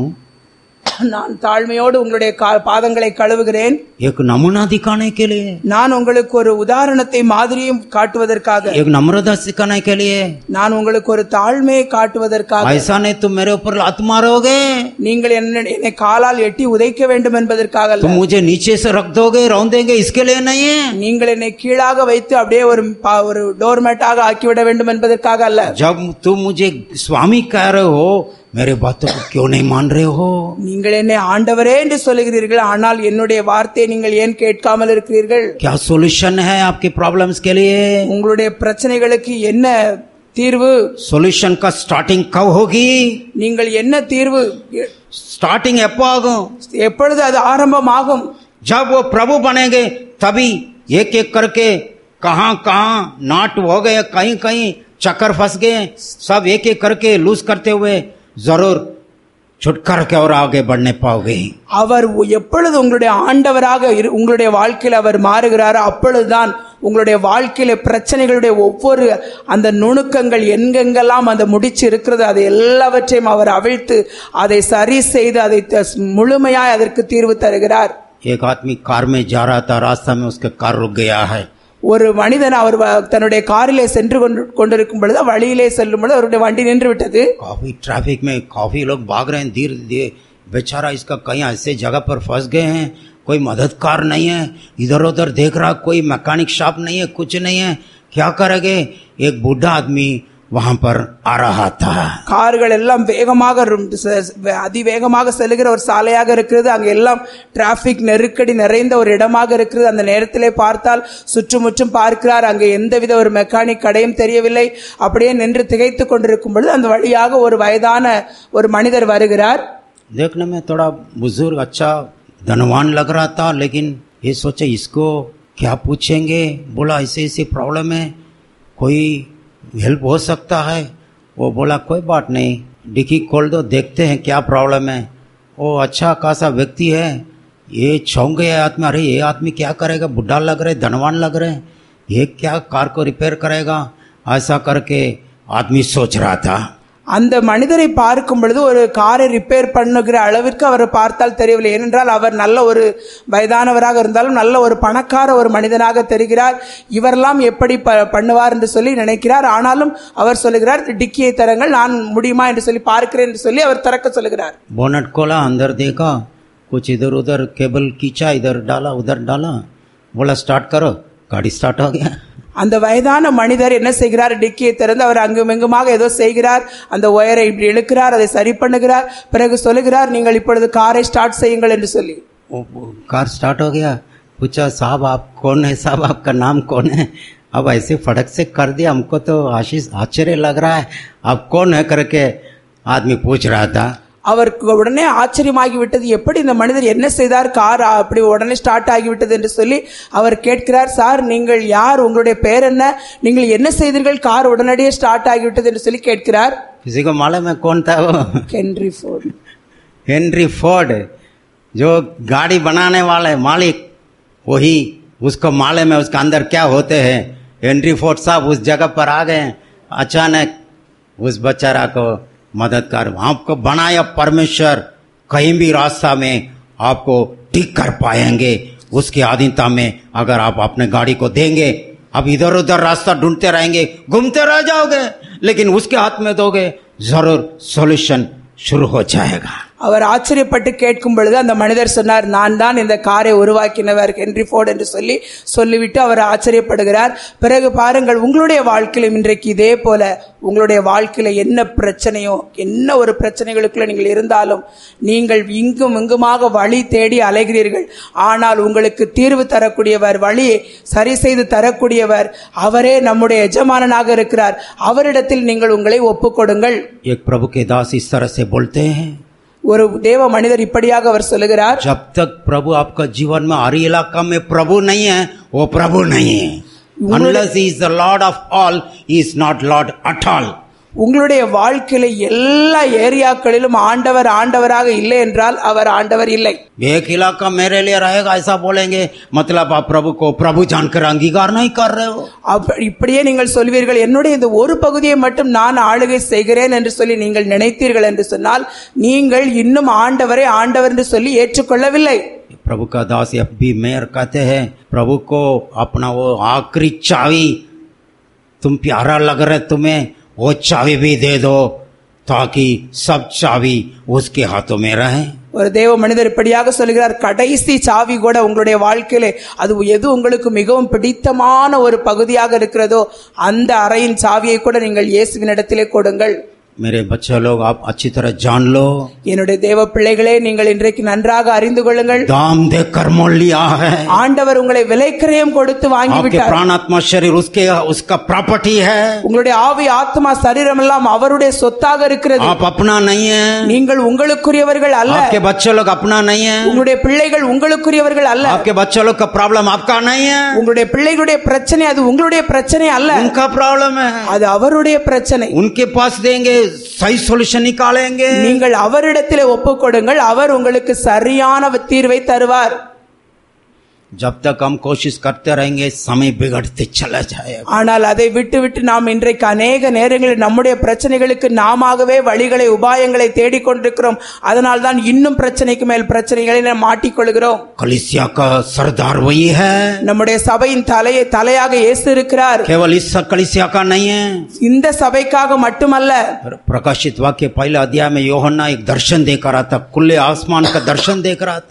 நான் தாழ்மையோடு உங்களுடைய கா- பாதங்களை கழுவுகிறேன் एक नमूना दिखाने के लिए நான் உங்களுக்கு ஒரு உதாரணத்தை மாதிரியும் காட்டுவதற்காக एक नम्रता सिखाने के लिए நான் உங்களுக்கு ஒரு தாழ்மையை காட்டுவதற்காக ऐसा नहीं तुम मेरे ऊपर लात मारोगे நீங்கள் என்ன என்னை காலால் எட்டி உதைக்க வேண்டும் என்பதற்காக அல்ல तुम मुझे नीचे से रख दोगे रौन देंगे इसके लिए नहीं है நீங்கள் என்னை கீழாக வைத்து அப்படியே ஒரு பா- ஒரு டோர்மேட்டாக ஆக்கிவிட வேண்டும் என்பதற்காக அல்ல जब तुम मुझे स्वामी कह रहे हो मेरे बातों को क्यों नहीं मान रहे हो நீங்கள் என்னை ஆண்டவரே என்று சொல்லுகிறீர்கள் ஆனால் என்னுடைய வார்த்தையை நீங்கள் ஏன் கேட்காமல் இருக்கிறீர்கள் क्या सॉल्यूशन है आपके प्रॉब्लम्स के लिए உங்களுடைய பிரச்சனைகளுக்கு என்ன தீர்வு सॉल्यूशन का स्टार्टिंग कब होगी நீங்கள் என்ன தீர்வு எ- स्टार्टिंग எப்போ ஆகும் எப்பொழுது அது ஆரம்பமாகும் जब वो प्रभु बनेंगे तभी एक एक करके कहां कहां नाट हो गए कहीं कहीं चक्कर फंस गए सब एक एक करके लूज करते हुए जरूर छुटकार के और आगे बढ़ने पाओगे அவர் எப்பொழுது உங்களுடைய ஆண்டவராக இரு- உங்களுடைய வாழ்க்கையில் அவர் மாறுகிறாரோ அப்பொழுதுதான் உங்களுடைய வாழ்க்கையில பிரச்சனைகளுடைய ஒவ்வொரு அந்த நுணுக்கங்கள் எங்கெங்கெல்லாம் அந்த முடிச்சு இருக்கிறது அதை எல்லாவற்றையும் அவர் அவிழ்த்து அதை சரி செய்து அதை த- முழுமையாய் அதற்கு தீர்வு தருகிறார் एक आदमी कार में जा रहा था रास्ता में उसका कार रुक गया है ஒரு மனிதன் அவர் வ- தன்னுடைய காரிலே சென்று கொண்டு கொண்டிருக்கும் பொழுது வழியிலே செல்லும் பொழுது அவருடைய வண்டி நின்று விட்டது काफी ट्रैफिक में काफी लोग भाग रहे हैं धीरे धीरे बेचारा इसका कहीं ऐसे जगह पर फंस गए हैं कोई मददगार नहीं है इधर उधर देख रहा कोई मैकेनिक शॉप नहीं है कुछ नहीं है क्या करेंगे एक बूढ़ा आदमी वहां पर आ रहा था கார்கள் எல்லாம் வேகமாக ரும்- ச- அதிவேகமாக செல்லுகிற ஒரு சாலையாக இருக்கிறது அங்க எல்லாம் டிராபிக் நெருக்கடி நிறைந்த ஒரு இடமாக இருக்கிறது அந்த நேரத்திலே பார்த்தால் சுற்றுமுற்றும் பார்க்கிறார் அங்கே எந்தவித ஒரு மெக்கானிக் கடையும் தெரியவில்லை அப்படியே நின்று திகைத்து கொண்டிருக்கும் பொழுது அந்த வழியாக ஒரு வயதான ஒரு மனிதர் வருகிறார் देखने में थोड़ा बुजुर्ग अच्छा धनवान लग रहा था लेकिन ये सोचे इसको क्या पूछेंगे बोला ऐसे ऐसी प्रॉब्लम है कोई हेल्प हो सकता है वो बोला कोई बात नहीं डिक्की खोल दो देखते हैं क्या प्रॉब्लम है वो अच्छा खासा व्यक्ति है ये छौंक गया आदमी अरे ये आदमी क्या करेगा बुढ़ा लग रहे धनवान लग रहे ये क्या कार को रिपेयर करेगा ऐसा करके आदमी सोच रहा था அந்த மனிதரை பார்க்கும் பொழுது ஒரு காரை ரிப்பேர் பண்ணுகிற அளவிற்கு அவரை பார்த்தால் தெரியவில்லை ஏனென்றால் அவர் நல்ல ஒரு வயதானவராக இருந்தாலும் நல்ல ஒரு பணக்கார ஒரு மனிதனாக தெரிகிறார் இவரெல்லாம் எப்படி ப பண்ணுவார் என்று சொல்லி நினைக்கிறார் ஆனாலும் அவர் சொல்லுகிறார் டிக்கியை தரங்கள் நான் முடியுமா என்று சொல்லி பார்க்கிறேன் என்று சொல்லி அவர் திறக்க சொல்லுகிறார் बोनट खोला अंदर देखा कुछ इधर उधर केबल खींचा इधर डाला उधर डाला बोला स्टार्ट करो गाड़ी स्टार्ट हो गया அந்த வயதான மனிதர் என்ன செய்கிறார் டிக்கியை திறந்து அவர் அங்குமிங்குமாக ஏதோ செய்கிறார் அந்த ஒயரை இப்படி இழுக்கிறார் அதை சரி பண்ணுகிறார் பிறகு சொல்லுகிறார் நீங்கள் இப்பொழுது காரை ஸ்டார்ட் செய்யுங்கள் என்று சொல்லி वो, वो कार स्टार्ट हो गया पूछा साहब आप कौन है साहब आपका नाम कौन है अब ऐसे फटक से कर दिया हमको तो आशीष आश्चर्य लग रहा है आप कौन है करके आदमी पूछ रहा था அவருக்கு உடனே ஆச்சரியமாகி விட்டது எப்படி இந்த மனிதர் என்ன செய்தார் கார் அப்படி உடனே ஸ்டார்ட் ஆகிவிட்டது என்று சொல்லி அவர் கேட்கிறார் சார் நீங்கள் யார் உங்களுடைய பெயர் என்ன நீங்கள் என்ன செய்தீர்கள் கார் உடனடியே ஸ்டார்ட் ஆகிவிட்டது என்று சொல்லி கேட்கிறார் किसी को मालूम है कौन था वो ஹென்ரி ஃபோர்ட் हेनरी फोर्ड जो गाड़ी बनाने वाले मालिक वही उसको मालूम है उसके अंदर क्या होते हैं हेनरी फोर्ड साहब उस जगह पर आ गए अचानक उस बेचारा को मदद कर आपको बनाया परमेश्वर कहीं भी रास्ता में आपको ठीक कर पाएंगे उसकी आधीनता में अगर आप अपने गाड़ी को देंगे अब इधर उधर रास्ता ढूंढते रहेंगे घूमते रह जाओगे लेकिन उसके हाथ में दोगे जरूर सॉल्यूशन शुरू हो जाएगा அவர் ஆச்சரியப்பட்டு கேட்கும் பொழுது அந்த மனிதர் சொன்னார் நான் தான் இந்த காரை உருவாக்கினவர் ஹென்ரி ஃபோர்ட் என்று சொல்லி சொல்லிவிட்டு அவர் ஆச்சரியப்படுகிறார் பிறகு பாருங்கள் உங்களுடைய வாழ்க்கையிலும் இன்றைக்கு இதே போல உங்களுடைய வாழ்க்கையில என்ன பிரச்சனையோ என்ன ஒரு பிரச்சனைகளுக்குள்ள நீங்கள் இருந்தாலும் நீங்கள் இங்கும் இங்குமாக வழி தேடி அலைகிறீர்கள் ஆனால் உங்களுக்கு தீர்வு தரக்கூடியவர் வழியை சரி செய்து தரக்கூடியவர் அவரே நம்முடைய எஜமானனாக இருக்கிறார் அவரிடத்தில் நீங்கள் உங்களை ஒப்புக்கொடுங்கள் एक प्रभु के दास इस तरह से बोलते हैं ஒரு தேவ மனிதர் இப்படியாக அவர் சொல்லுகிறார் जब तक प्रभु आपका जीवन में हर इलाका में प्रभु नहीं है वो प्रभु नहीं है unless he is the lord of all is not lord at all உங்களுடைய வாழ்க்கையில எல்லா ஏரியாக்களிலும் ஆண்டவர் ஆண்டவராக இல்லை என்றால் அவர் ஆண்டவர் இல்லை एक इलाका मेरे लिए रहेगा ऐसा बोलेंगे मतलब आप प्रभु को प्रभु जानकर अंगीकार नहीं कर रहे हो அப்ப- இப்படியே நீங்கள் சொல்வீர்கள் என்னுடைய இந்த ஒரு பகுதியை மட்டும் நான் ஆளுகை செய்கிறேன் என்று சொல்லி நீங்கள் நினைத்தீர்கள் என்று சொன்னால் நீங்கள் இன்னும் ஆண்டவரை ஆண்டவர் என்று சொல்லி ஏற்றுக்கொள்ளவில்லை प्रभु का दास अब भी मेयर कहते हैं प्रभु को अपना वो आखिरी चावी तुम प्यारा लग रहे तुम्हें वो चावी भी दे दो ताकि सब चावी उसके हाथों में रहे ஒரு தேவ மனிதர் இப்படியாக சொல்கிறார் கடைசி சாவி கூட உங்களுடைய வாழ்க்கையிலே அது எது உங்களுக்கு மிகவும் பிடித்தமான ஒரு பகுதியாக இருக்கிறதோ அந்த அறையின் சாவியை கூட நீங்கள் இயேசுவினிடத்திலே கொடுங்கள் मेरे बच्चे लोग आप अच्छी तरह जान लो என்னுடைய தேவ பிள்ளைகளே நீங்கள் இன்றைக்கு நன்றாக அறிந்து கொள்ளுங்கள் दाम देकर मोल लिया है ஆண்டவர் உங்களை விலைக்கிரயம் கொடுத்து आपके வாங்கிவிட்டார் प्राणात्मा शरीर उसके उसका प्रॉपर्टी है உங்களுடைய ஆவி ஆத்மா சரீரம் எல்லாம் அவருடைய சொத்தாக இருக்கிறது आप अपना नहीं है நீங்கள் உங்களுக்குரியவர்கள் அல்ல आपके बच्चे लोग अपना नहीं है உங்களுடைய பிள்ளைகள் உங்களுக்குரியவர்கள் அல்ல आपके बच्चे लोग का प्रॉब्लम आपका नहीं है உங்களுடைய பிள்ளைகளுடைய பிரச்சனை அது உங்களுடைய பிரச்சனை அல்ல उनका प्रॉब्लम है அது அவருடைய பிரச்சனை उनके पास देंगे सही सॉल्यूशन निकालेंगे நீங்கள் அவரிடத்திலே ஒப்புக்கொடுங்கள் அவர் உங்களுக்கு சரியான தீர்வை தருவார் जब तक हम कोशिश करते रहेंगे समय बिगड़ते चला जाएगा ஆனால் அதை விட்டு விட்டு நாம் இன்றைக்கு அநேக நேரங்களில் நம்முடைய பிரச்சனைகளுக்கு நாமாகவே வழிகளை உபாயங்களை தேடிக்கொண்டிருக்கிறோம் அதனால் தான் இன்னும் பிரச்சனைக்கு மேல் பிரச்சனைகளை நாம் மாட்டிக்கொள்கிறோம் कलिसिया का सरदार वही है நம்முடைய சபையின் தலையை தலையாக இயேசு இருக்கிறார் केवल इस कलिसिया का नहीं है இந்த சபைக்காக மட்டுமல்ல प्रकाशित वाक्य पहले अध्याय में योहन्ना एक दर्शन देख रहा था खुले आसमान का दर्शन देख रहा था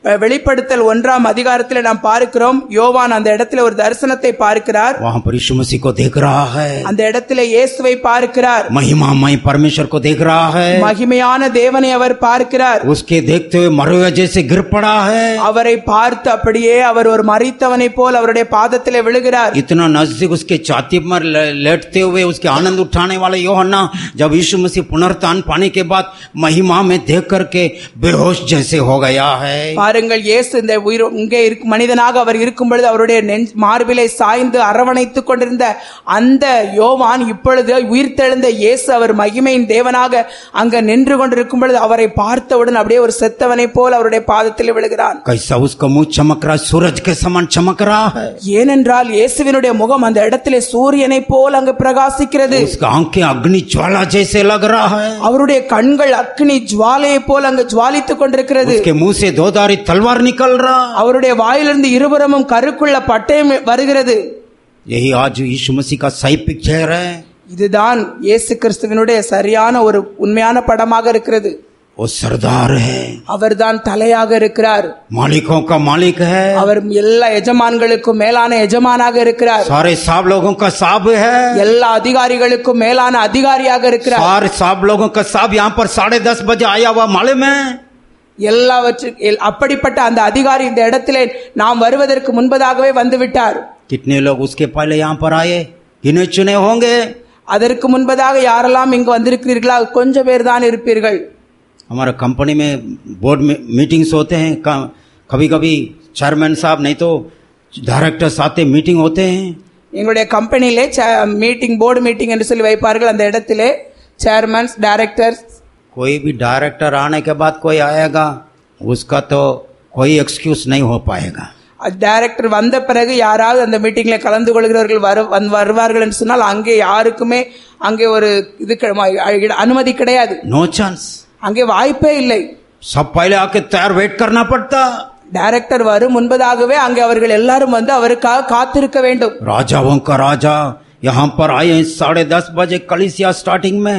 அஹ், வெளிப்படுத்தல் ஒன்றாம் அதிகாரத்தில் நாம் பார்க்கிறோம் யோவான் அந்த இடத்துல ஒரு தரிசனத்தை பார்க்கிறார் वहां पर यीशु मसीह को देख रहा है அந்த இடத்துல இயேசுவை பார்க்கிறார் महिमामय परमेश्वर को देख रहा है மகிமையான தேவனை அவர் பார்க்கிறார் उसके देखते हुए मरे हुए जैसे गिर पड़ा है அவரை பார்த்து அப்படியே அவர் ஒரு மறித்தவனை போல் அவருடைய பாதத்திலே விழுகிறார் इतना नजदीक उसके छाती पर ले- लेटते हुए उसके आनंद उठाने वाले योहन्ना जब यीशु मसीह पुनरुत्थान पाने के बाद महिमा में देख करके बेहोश जैसे हो गया है பாருங்கள் இயேசு இந்த உயிர் இங்கே இருக்கும் மனிதனாக அவர் இருக்கும் பொழுது அவருடைய நெஞ்ச் மார்பிலை சாய்ந்து அரவணைத்துக் கொண்டிருந்த அந்த யோவான் இப்பொழுது உயிர்த்தெழுந்த இயேசு அவர் மகிமையின் தேவனாக அங்க நின்று கொண்டிருக்கும் பொழுது அவரை பார்த்தவுடன் அப்படியே ஒரு செத்தவனை போல் அவருடைய பாதத்தில் விழுகிறான் कैसा उसका मुंह चमक रहा है सूरज के समान चमक रहा है ஏனென்றால் இயேசுவினுடைய முகம் அந்த இடத்திலே சூரியனை போல் அங்கு பிரகாசிக்கிறது उसका आंखें अग्नि ज्वाला जैसे लग रहा है அவருடைய கண்கள் அக்னி ஜுவாலையை போல் அங்கு ஜுவாலித்துக் கொண்டிருக்கிறது उसके मुंह से दोधारी तलवार निकल रहा है அவருடைய வாயிலிருந்து இருபுறமும் கருக்குள்ள பட்டயம் வருகிறது यही आज यीशु मसीह का सही पिक्चर है இதுதான் இயேசு கிறிஸ்துவினுடைய சரியான ஒரு உண்மையான படமாக இருக்கிறது वो सरदार है அவர்தான் தலையாக இருக்கிறார் मालिकों का मालिक है அவர் எல்லா எஜமான்களுக்கும் மேலான எஜமானாக இருக்கிறார் सारे साहब लोगों का साहब है எல்லா அதிகாரிகளுக்கும் மேலான அதிகாரியாக இருக்கிறார் सारे साहब लोगों का साहब यहाँ पर साढ़े दस बजे आया हुआ मालूम है எல்லாவற்று எல்- அப்படிப்பட்ட அந்த அதிகாரி இந்த இடத்திலே நாம் வருவதற்கு முன்பதாகவே வந்து விட்டார் कितने लोग उसके पहले यहाँ पर आए गिने चुने होंगे அதற்கு முன்பதாக யாரெல்லாம் இங்கு வந்திருக்கிறீர்களா கொஞ்சம் பேர் தான் இருப்பீர்கள் हमारा कंपनी में बोर्ड में मीटिंग्स होते हैं कभी कभी चेयरमैन साहब नहीं तो डायरेक्टर्स आते मीटिंग होते हैं எங்களுடைய கம்பெனியிலே மீட்டிங் போர்டு மீட்டிங் என்று சொல்லி வைப்பார்கள் அந்த இடத்திலே சேர்மன்ஸ் டைரக்டர்ஸ் कोई भी डायरेक्टर आने के बाद कोई आएगा उसका तो कोई एक्सक्यूज नहीं हो पाएगा டைரக்டர் வந்த பிறகு யாராவது அந்த மீட்டிங்ல கலந்து கொள்கிறவர்கள் வரு வந்து வருவார்கள் என்று சொன்னால் அங்கே யாருக்குமே அங்கே ஒரு இது கிடை- அனுமதி கிடையாது नो चांस அங்கே வாய்ப்பே இல்லை सब पहले आके तैयार वेट करना पड़ता டைரக்டர் வரும் முன்பதாகவே அங்கே அவர்கள் எல்லாரும் வந்து அவருக்காக காத்திருக்க வேண்டும் राजाओं का राजा यहाँ पर आए हैं साढ़े दस बजे कलिसिया स्टार्टिंग में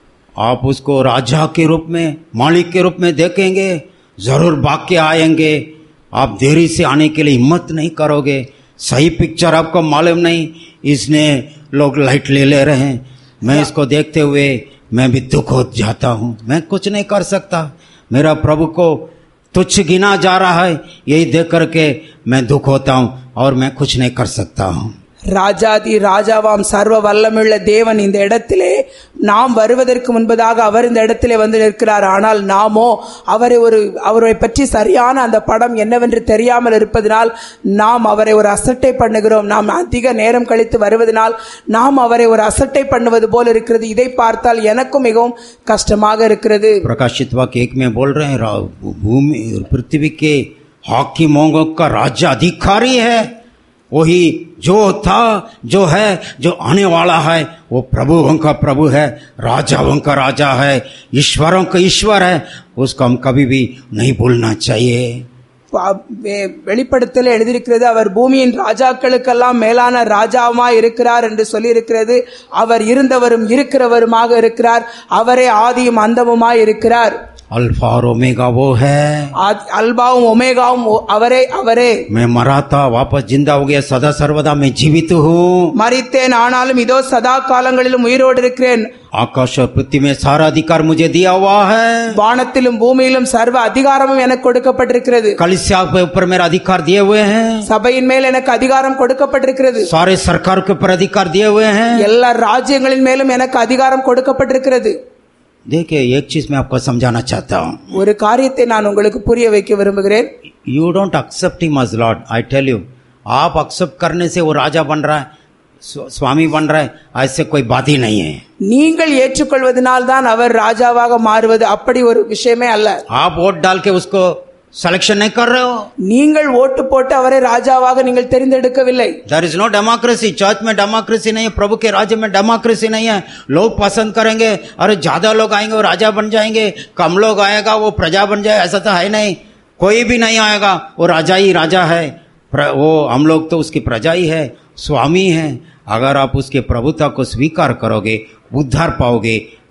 आप उसको राजा के रूप में मालिक के रूप में देखेंगे जरूर भाग के आएंगे आप देरी से आने के लिए हिम्मत नहीं करोगे सही पिक्चर आपको मालूम नहीं इसने लोग लाइट ले ले रहे हैं मैं इसको देखते हुए मैं भी दुख हो जाता हूँ मैं कुछ नहीं कर सकता मेरा प्रभु को तुच्छ गिना जा रहा है यही देख करके मैं दुख होता हूँ और मैं कुछ नहीं कर सकता हूँ ராஜாதி ராஜாவாம் சர்வ வல்லமுள்ள தேவன் இந்த இடத்திலே நாம் வருவதற்கு முன்பதாக அவர் இந்த இடத்திலே வந்து நிற்கிறார் ஆனால் நாமோ அவரை ஒரு அவரை பற்றி சரியான அந்த படம் என்னவென்று தெரியாமல் இருப்பதனால் நாம் அவரை ஒரு அசட்டை பண்ணுகிறோம் நாம் அதிக நேரம் கழித்து வருவதனால் நாம் அவரை ஒரு அசட்டை பண்ணுவது போல் இருக்கிறது இதை பார்த்தால் எனக்கும் மிகவும் கஷ்டமாக இருக்கிறது प्रकाशित वाक्य एक में बोल रहे हैं रा- भूमि पृथ्वी के हाकिमों का राज्य अधिकारी है वही जो था जो है जो आने वाला है वो प्रभुओं का प्रभु है राजाओं का राजा है ईश्वरों का ईश्वर है उसको हम कभी भी नहीं भूलना चाहिए பா- வெ- வெளிப்படுத்தல எழுதியிருக்கிறது அவர் பூமியின் ராஜாக்களுக்கெல்லாம் மேலான ராஜாவுமா இருக்கிறார் என்று சொல்லியிருக்கிறது அவர் இருந்தவரும் இருக்கிறவருமாக இருக்கிறார் அவரே ஆதியும் அந்தமுமாய் இருக்கிறார் अल्फा और ओमेगा वो है ஆத்- அல்பாவும் ஒமேகாவும் ஒ- அவரே அவரே मैं मरा था वापस जिंदा हो गया सदा सर्वदा मैं जीवित हूँ மரித்தேன் ஆனாலும் இதோ சதா காலங்களிலும் உயிரோடு இருக்கிறேன் आकाश और पृथ्वी में सारा अधिकार मुझे दिया हुआ है வானத்திலும் பூமியிலும் சர்வ அதிகாரமும் எனக்கு கொடுக்கப்பட்டிருக்கிறது कलिसिया के ऊपर मेरा अधिकार दिए हुए हैं சபையின் மேல் எனக்கு அதிகாரம் கொடுக்கப்பட்டிருக்கிறது सारे सरकार के ऊपर अधिकार दिए हुए हैं எல்லா ராஜ்யங்களின் மேலும் எனக்கு அதிகாரம் கொடுக்கப்பட்டிருக்கிறது देखिए एक चीज मैं आपको समझाना चाहता हूँ ஒரு காரியத்தை நான் உங்களுக்கு புரிய வைக்க விரும்புகிறேன் you don't accept him as lord I tell you आप एक्सेप्ट करने से वो राजा बन रहा है स्व- स्वामी बन रहा है ऐसे कोई बात ही नहीं है நீங்கள் ஏற்றுக்கொள்வதனால் தான் அவர் ராஜாவாக மாறுவது அப்படி ஒரு விஷயமே அல்ல आप वोट डाल के उसको सिलेक्शन नहीं कर रहे हो நீங்கள் ஓட்டு போட்டு அவரை ராஜாவாக நீங்கள் தெரிந்தெடுக்கவில்லை there is no democracy church में डेमोक्रेसी नहीं है प्रभु के राज्य में डेमोक्रेसी नहीं है लोग पसंद करेंगे अरे ज्यादा लोग आएंगे वो राजा बन जाएंगे कम लोग आएगा वो प्रजा बन जाए ऐसा तो है नहीं कोई भी नहीं आएगा वो राजा ही राजा है प्र- वो हम लोग तो उसकी प्रजा ही है स्वामी है अगर आप उसके प्रभुता को स्वीकार करोगे उद्धार पाओगे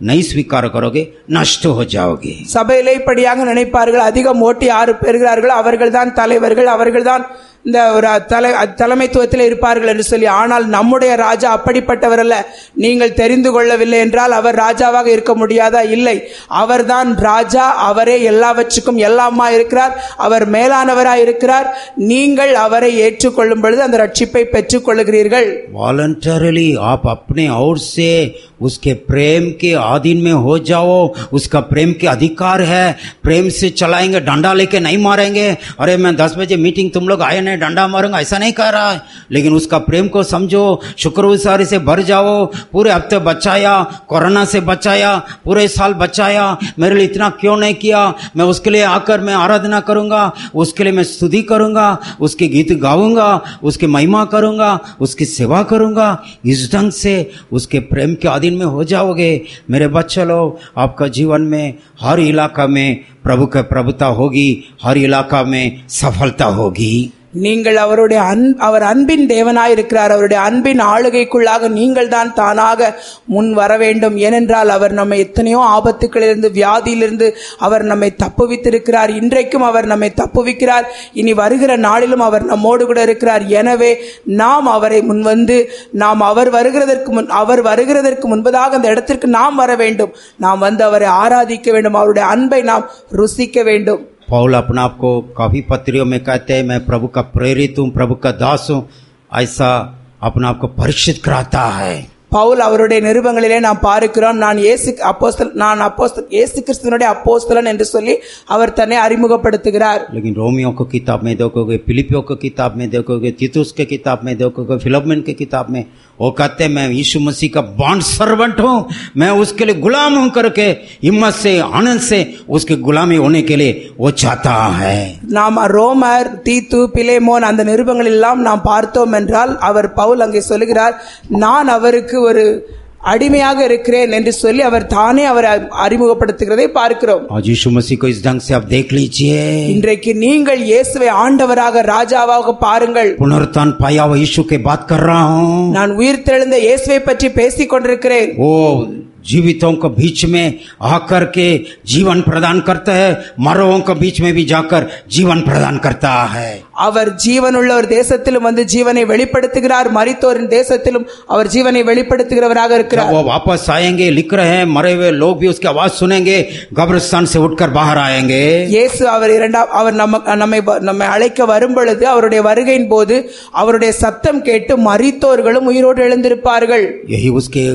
नहीं स्वीकार करोगे नष्ट हो जाओगे சபையிலே இப்படியாக நினைப்பார்கள் அதிகம் ஓட்டி யாரு பெறுகிறார்களோ அவர்கள்தான் தலைவர்கள் அவர்கள்தான் இந்த ஒரு தலை தலைமைத்துவத்தில் இருப்பார்கள் என்று சொல்லி ஆனால் நம்முடைய ராஜா அப்படிப்பட்டவர் அல்ல நீங்கள் தெரிந்து கொள்ளவில்லை என்றால் அவர் ராஜாவாக இருக்க முடியாதா இல்லை அவர்தான் ராஜா அவரே எல்லாவற்றுக்கும் எல்லாமா இருக்கிறார் அவர் மேலானவராய் இருக்கிறார் நீங்கள் அவரை ஏற்றுக்கொள்ளும் பொழுது அந்த ரட்சிப்பை பெற்றுக் கொள்ளுகிறீர்கள் वॉलंटरली आप अपने ओर से उसके प्रेम के आधीन में हो जाओ उसका प्रेम के अधिकार है प्रेम से चलाएंगे डंडा लेके नहीं मारेंगे अरे मैं दस बजे मीटिंग तुम लोग आए नहीं डंडा मारूंगा ऐसा नहीं कह रहा है लेकिन उसका प्रेम को समझो शुक्रगुजारी से भर जाओ पूरे हफ्ते बचाया कोरोना से बचाया पूरे साल बचाया मेरे लिए इतना क्यों नहीं किया मैं उसके लिए आकर मैं आराधना करूंगा उसके लिए मैं स्तुति करूंगा उसके गीत गाऊंगा उसकी महिमा करूंगा उसकी सेवा करूंगा इस ढंग से उसके प्रेम के अधीन में हो जाओगे मेरे बच्चे लोग आपका जीवन में हर इलाका में प्रभु का प्रभुता होगी हर इलाका में सफलता होगी நீங்கள் அவருடைய அன் அவர் அன்பின் தேவனாய் இருக்கிறார் அவருடைய அன்பின் ஆளுகைக்குள்ளாக நீங்கள் தான் தானாக முன் வர வேண்டும் ஏனென்றால் அவர் நம்மை எத்தனையோ ஆபத்துக்களிலிருந்து வியாதியிலிருந்து அவர் நம்மை தப்புவித்திருக்கிறார் இன்றைக்கும் அவர் நம்மை தப்புவிக்கிறார் இனி வருகிற நாளிலும் அவர் நம்மோடு கூட இருக்கிறார் எனவே நாம் அவரை முன்வந்து நாம் அவர் வருகிறதற்கு முன் அவர் வருகிறதற்கு முன்பதாக அந்த இடத்திற்கு நாம் வர வேண்டும் நாம் வந்து அவரை ஆராதிக்க வேண்டும் அவருடைய அன்பை நாம் ருசிக்க வேண்டும் पौल अपना आप को काफी पत्रियों में कहते हैं मैं प्रभु का प्रेरित हूँ प्रभु का दास हूँ ऐसा अपना आप को परिचित कराता है பவுல் அவருடைய நிருபங்களிலே நாம் பார்க்கிறோம் நான் இயேசு அப்போஸ்தல் நான் அப்போஸ்தல் இயேசு கிறிஸ்துவனுடைய அப்போஸ்தலன் என்று சொல்லி அவர் தன்னை அறிமுகப்படுத்துகிறார் लेकिन रोमियो को किताब में देखोगे फिलिपियो को किताब में देखोगे तीतुस के किताब में देखोगे फिलोमिन के किताब में वो कहते हैं मैं यीशु मसीह का बॉन्ड सर्वेंट हूँ मैं उसके लिए गुलाम हूँ करके हिम्मत से आनंद से उसकी गुलामी होने के लिए वो चाहता है நாம் ரோமர் தீத்து பிலேமோன் அந்த நிருபங்கள் எல்லாம் நாம் பார்த்தோம் என்றால் அவர் பவுல் அங்கே சொல்லுகிறார் நான் அவருக்கு ஒரு அடிமையாக இருக்கிறேன் என்று சொல்லி அவர் தானே அவரை அறிமுகப்படுத்துகிறதை பார்க்கிறோம் आज यीशु मसीह को इस ढंग से आप देख लीजिए இன்றைக்கு நீங்கள் இயேசுவை ஆண்டவராக ராஜாவாக பாருங்கள் पुनरुत्थान पाया हुआ यीशु के बात कर रहा हूँ நான் உயிர்த்தெழுந்த இயேசுவை பற்றி பேசிக் கொண்டிருக்கிறேன் वो जीवितों को बीच में आकर के जीवन प्रदान करता है मरों के बीच में भी जाकर जीवन प्रदान करता है அவர் ஜீவனுள்ள ஒரு தேசத்திலும் வந்து ஜீவனை வெளிப்படுத்துகிறார் மரித்தோரின் தேசத்திலும் அவர் ஜீவனை வெளிப்படுத்துகிறவராக जब இருக்கிறார் वो वापस आएंगे लिख रहे हैं मरे हुए लोग भी उसकी आवाज सुनेंगे कब्रिस्तान से उठकर बाहर आएंगे இயேசு அவர் இரண்டாம் அவர் நம்ம நம்மை நம்மை அழைக்க வரும் பொழுது அவருடைய வருகையின் போது அவருடைய சத்தம் கேட்டு மரித்தோர்களும் உயிரோடு எழுந்திருப்பார்கள் यही उसके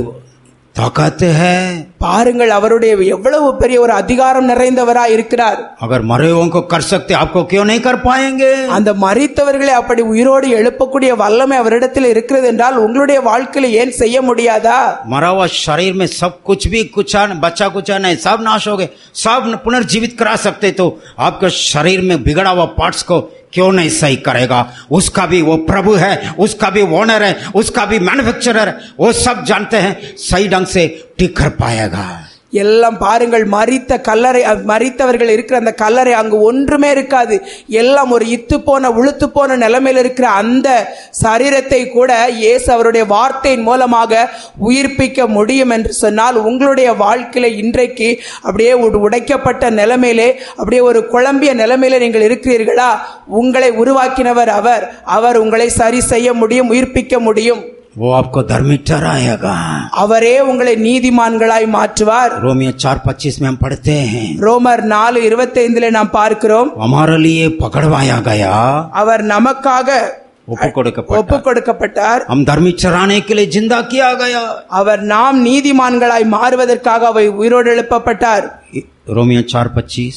ताकत है பாருங்கள் அவருடைய எவ்வளவு பெரிய ஒரு அதிகாரம் நிறைந்தவராய் இருக்கிறார் अगर मरे हुओं को कर सकते आपको क्यों नहीं कर पाएंगे அந்த மரித்தவர்களை அப்படி உயிரோடு எழுப்பக்கூடிய வல்லமை அவரிடத்தில் இருக்கிறது என்றால் உங்களுடைய வாழ்க்கையில ஏன் செய்ய முடியாதா मरा हुआ शरीर में सब कुछ भी कुछ बच्चा कुछ नहीं सब नाश हो गए सब पुनर्जीवित करा सकते तो आपके शरीर में बिगड़ा हुआ पार्ट्स को क्यों नहीं सही करेगा उसका भी वो प्रभु है उसका भी ओनर है उसका भी मैन्युफैक्चरर वो सब जानते हैं सही ढंग से ठीक कर पाएगा எல்லாம் பாருங்கள் மரித்த கல்லறை அ- மரித்தவர்கள் இருக்கிற அந்த கல்லறை அங்கு ஒன்றுமே இருக்காது எல்லாம் ஒரு இத்து போன உளுத்து போன நிலைமையில் இருக்கிற அந்த சரீரத்தை கூட இயேசு அவருடைய வார்த்தையின் மூலமாக உயிர்ப்பிக்க முடியும் என்று சொன்னால் உங்களுடைய வாழ்க்கையில இன்றைக்கு அப்படியே ஒரு உடைக்கப்பட்ட நிலைமையிலே அப்படியே ஒரு குழம்பிய நிலைமையில நீங்கள் இருக்கிறீர்களா உங்களை உருவாக்கினவர் அவர் அவர் உங்களை சரி செய்ய முடியும் உயிர்ப்பிக்க முடியும் वो आपको धर्मी ठहराएगा அவரே உங்களை நீதிமான்களாய் மாற்றுவார் रोमियो चार पच्चीस में हम पढ़ते हैं ரோமர் நாலு இருபத்தைந்துல நாம் பார்க்கிறோம் हमारे लिए पकड़वाया गया அவர் நமக்காக ஒப்பு கொடுக்கப்பட்டார். ஒப்பு கொடுக்கப்பட்டார் हम धर्मी चराने के लिए जिंदा किया गया அவர் நாம் நீதிமான்களாய் மாறுவதற்காக அவை உயிரோடு எழுப்பப்பட்டார் रोमियो चार पच्चीस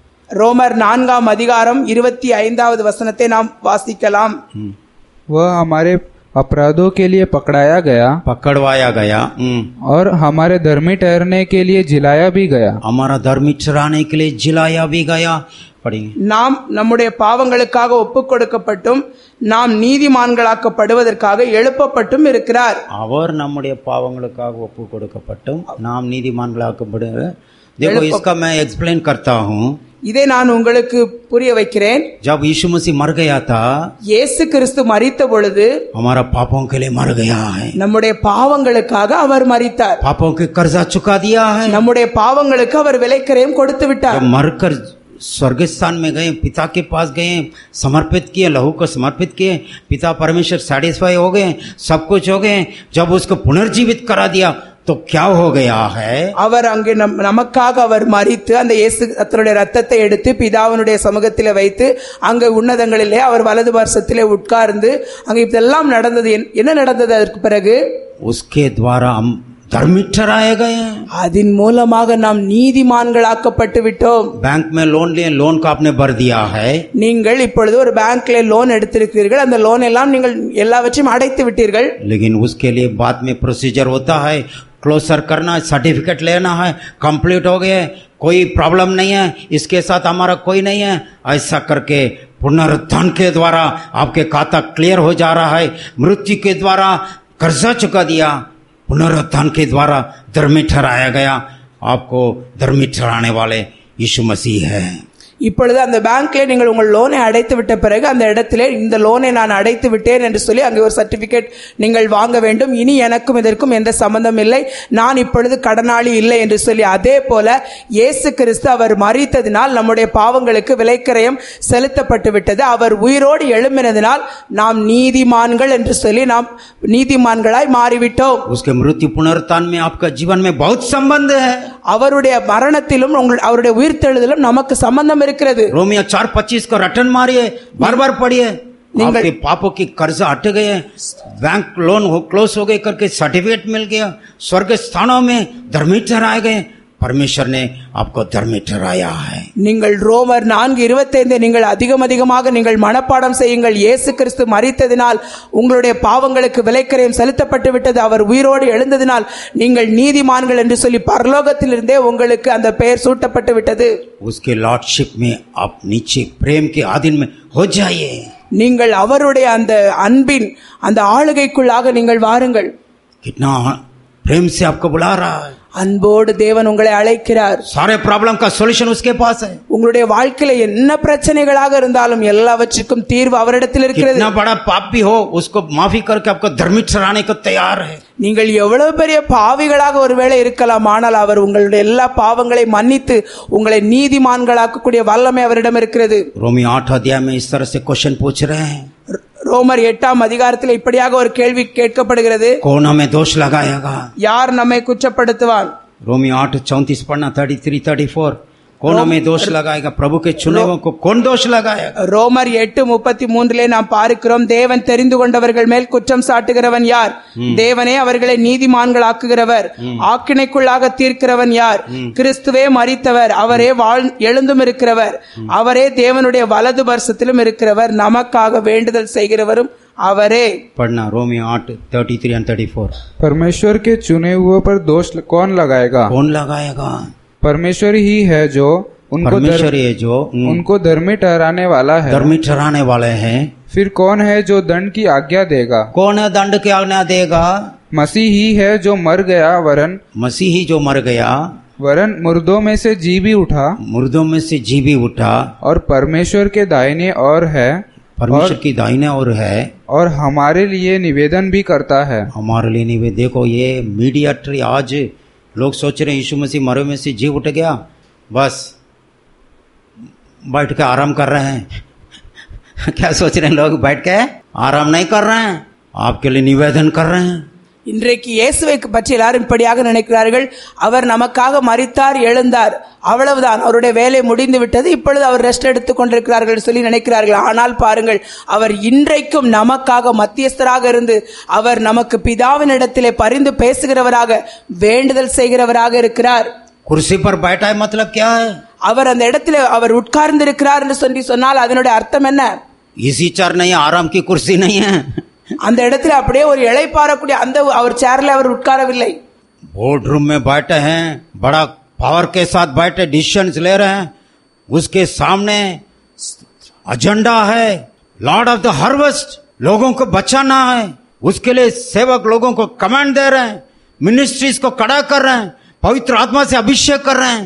ரோமர் நான்காம் அதிகாரம் இருபத்தி ஐந்தாவது வசனத்தை நாம் வாசிக்கலாம் वह हमारे अपराधों के लिए पकड़ाया गया पकड़वाया गया हम्म। और हमारे धर्मी ठहरने के लिए जिलाया भी गया हमारा धर्मी चराने के लिए जिलाया भी गया पढ़ेंगे நாம் நம்முடைய பாவங்களுக்காக ஒப்பு கொடுக்கப்பட்டும் நாம் நீதிமான்களாக்கப்படுவதற்காக எழுப்பப்பட்டும் இருக்கிறார் அவர் நம்முடைய பாவங்களுக்காக ஒப்பு கொடுக்கப்பட்டும் நாம் நீதிமான்களாக்கப்படு देखो इसका मैं एक्सप्लेन करता हूँ இதை நான் உங்களுக்கு புரிய வைக்கிறேன் जब यीशु मसीह मर गया था இயேசு கிறிஸ்து மரித்த பொழுது हमारा पापों के लिए मर गया है நம்முடைய பாவங்களுக்காக அவர் மரித்தார் पापों के कर्जा चुका दिया है நம்முடைய பாவங்களுக்கு அவர் விலைக்கரையும் கொடுத்து விட்டார் जब मरकर स्वर्गस्थान में गए पिता के पास गए समर्पित किए लहू को समर्पित किए पिता परमेश्वर सेटिस्फाई हो गए सब कुछ हो गए जब उसको पुनर्जीवित करा दिया तो क्या हो गया है அவர் அங்கே நம் நமக்காக அவர் மரித்து அந்த இயேசு தன்னுடைய ரத்தத்தை எடுத்து பிதாவினுடைய சமூகத்திலே வைத்து அங்கே உன்னதங்களிலே அவர் வலது வருஷத்திலே உட்கார்ந்து அங்கே இதெல்லாம் நடந்தது என்- என்ன நடந்தது அதற்கு பிறகு उसके द्वारा हम धर्मिक ठहराए गए हैं அதன் மூலமாக நாம் நீதிமான்களாக்கப்பட்டு விட்டோம் बैंक में लोन लिए लोन को आपने भर दिया है நீங்கள் இப்பொழுது ஒரு பேங்க்ல லோன் எடுத்திருக்கிறீர்கள் அந்த லோன் எல்லாம் நீங்கள் எல்லாவற்றையும் அடைத்து விட்டீர்கள் लेकिन उसके लिए बाद में प्रोसीजर होता है क्लोजर करना सर्टिफिकेट लेना है कंप्लीट हो गए कोई प्रॉब्लम नहीं है इसके साथ हमारा कोई नहीं है ऐसा करके पुनरुत्थान के द्वारा आपके खाता क्लियर हो जा रहा है मृत्यु के द्वारा कर्जा चुका दिया पुनरुत्थान के द्वारा धर्मी ठहराया गया आपको धर्मी ठहराने वाले यीशु मसीह है இப்பொழுது அந்த பேங்க்ல நீங்கள் உங்கள் லோனை அடைத்து விட்ட பிறகு அந்த இடத்திலே இந்த லோனை நான் அடைத்து விட்டேன் என்று சொல்லி அங்கே ஒரு சர்டிபிகேட் நீங்கள் வாங்க வேண்டும் இனி எனக்கும் இதற்கும் எந்த சம்பந்தம் இல்லை நான் இப்பொழுது கடனாளி இல்லை என்று சொல்லி அதே போல இயேசு கிறிஸ்து அவர் மறித்ததினால் நம்முடைய பாவங்களுக்கு விலைக்கரையம் செலுத்தப்பட்டு விட்டது அவர் உயிரோடு எழும்பினதினால் நாம் நீதிமான்கள் என்று சொல்லி நாம் நீதிமான்களாய் மாறிவிட்டோம் उसके मृत्यु पुनरुत्थान में आपका जीवन में बहुत संबंध है அவருடைய மரணத்திலும் உங்கள் அவருடைய உயிர்த்தெழுதலும் நமக்கு சம்பந்தம் இருக்கிறது रोमियो चार पच्चीस को रटन मारिए बार बार पढ़िए आपके पापों की कर्जा हट गए बैंक लोन हो क्लोज हो गए करके सर्टिफिकेट मिल गया स्वर्ग स्थानों में धर्मी ठहराए गए परमेश्वर ने आपको धर्मी ठहराया है நீங்கள் ரோமர் நான்கு இருபத்தைந்து நீங்கள் அதிகம் அதிகமாக நீங்கள் மனப்பாடம் செய்யுங்கள் இயேசு கிறிஸ்து மறித்ததினால் உங்களுடைய பாவங்களுக்கு விலைக்கரையும் செலுத்தப்பட்டு விட்டது அவர் உயிரோடு எழுந்ததினால் நீங்கள் நீதிமான்கள் என்று சொல்லி பரலோகத்திலிருந்தே உங்களுக்கு அந்த பெயர் சூட்டப்பட்டு விட்டது उसके लॉर्डशिप में आप नीचे प्रेम के आधीन में हो जाइए நீங்கள் அவருடைய அந்த அன்பின் அந்த ஆளுகைக்குள்ளாக நீங்கள் வாருங்கள் कितना प्रेम से आपको बुला रहा है அன்போடு தேவன் உங்களை அழைக்கிறார் सारे प्रॉब्लम का सॉल्यूशन उसके पास है உங்களுடைய வாழ்க்கையில என்ன பிரச்சனைகளாக இருந்தாலும் எல்லாவற்றுக்கும் தீர்வு அவரிடத்தில் இருக்கிறது कितना बड़ा पाप भी हो उसको माफी करके आपको धर्मी ठहराने को तैयार है நீங்கள் எவ்வளவு பெரிய பாவிகளாக ஒருவேளை இருக்கலாம் ஆனால் அவர் உங்களுடைய எல்லா பாவங்களை மன்னித்து உங்களை நீதிமான்களாக்கக்கூடிய வல்லமை அவரிடம் இருக்கிறது रोमी आठ अध्याय में इस तरह से क्वेश्चन पूछ रहे हैं ர- ரோமர் எட்டாம் அதிகாரத்தில் இப்படியாக ஒரு கேள்வி கேட்கப்படுகிறது कौन हमें दोष लगाएगा யார் நம்மை குற்றப்படுத்துவான் रोमी आठ चौंतीस पढ़ना थर्टी थ्री थर्टी फोर कौन हमें दोष लगाएगा प्रभु के चुने हुओं को कौन दोष लगाएगा ரோமர் எட்டு முப்பத்தி மூன்றிலே நாம் பார்க்கிறோம் தேவன் தெரிந்து கொண்டவர்கள் மேல் குற்றம் சாட்டுகிறவன் யார் தேவனே அவர்களை நீதிமான்கள் ஆக்குகிறவர் ஆக்கினைக்குள்ளாக தீர்க்கிறவன் யார் கிறிஸ்துவே மரித்தவர் அவரே வாழ் எழுந்தும் இருக்கிறவர் அவரே தேவனுடைய வலது வருஷத்திலும் இருக்கிறவர் நமக்காக வேண்டுதல் செய்கிறவரும் அவரே पढ़ना रोमी आठ thirty three and thirty four परमेश्वर के चुने हुए पर दोष कौन लगाएगा कौन लगाएगा परमेश्वर ही है जो उनको धर्म, परमेश्वर ये जो हम्म, उनको धर्मी ठहराने वाला है धर्मी ठहराने वाले हैं फिर कौन है जो दंड की आज्ञा देगा कौन है दंड की आज्ञा देगा मसीह ही है जो मर गया वरन मसीही जो मर गया वरन मुर्दों में से जी भी उठा मुर्दों में से जी भी उठा और परमेश्वर के दाहिने और है परमेश्वर की दाहिने और है और हमारे लिए निवेदन भी करता है हमारे लिए नहीं वे देखो ये मीडियाट्री आज लोग सोच रहे हैं यीशु मसीह मरे में से जी उठ गया बस बैठ के आराम कर रहे हैं क्या सोच रहे हैं लोग बैठ के आराम नहीं कर रहे हैं आपके लिए निवेदन कर रहे हैं இன்றைக்கு இயேசுவை பற்றி எல்லாரும் இப்படியாக நினைக்கிறார்கள் அவர் நமக்காக மரித்தார் எழுந்தார் அவ்வளவுதான் அவருடைய வேலை முடிந்து விட்டது இப்பொழுது அவர் ரெஸ்ட் எடுத்துக் கொண்டிருக்கிறார்கள் என்று சொல்லி நினைக்கிறார்கள் ஆனால் பாருங்கள் அவர் இன்றைக்கும் நமக்காக மத்தியஸ்தராக இருந்து அவர் நமக்கு பிதாவின் இடத்திலே பரிந்து பேசுகிறவராக வேண்டுதல் செய்கிறவராக இருக்கிறார் कुर्सी पर बैठा है मतलब क्या है அவர் அந்த இடத்துல அவர் உட்கார்ந்து இருக்கிறார் என்று சொல்லி சொன்னால் அதனுடைய அர்த்தம் என்ன इसी चर नहीं है आराम की कुर्सी नहीं है அந்த இடத்துல அப்படியே ஒரு இலை பாறக்கூடிய அந்த அவர் சேர்ல அவர் உட்காரவில்லை बोर्ड रूम में बैठे हैं बड़ा पावर के साथ बैठे डिसीजन ले रहे हैं उसके सामने एजेंडा है लॉर्ड ऑफ द हार्वेस्ट लोगों को बचाना है उसके लिए सेवक लोगों को कमांड दे रहे हैं मिनिस्ट्रीज को कड़ा कर रहे हैं पवित्र आत्मा से अभिषेक कर रहे हैं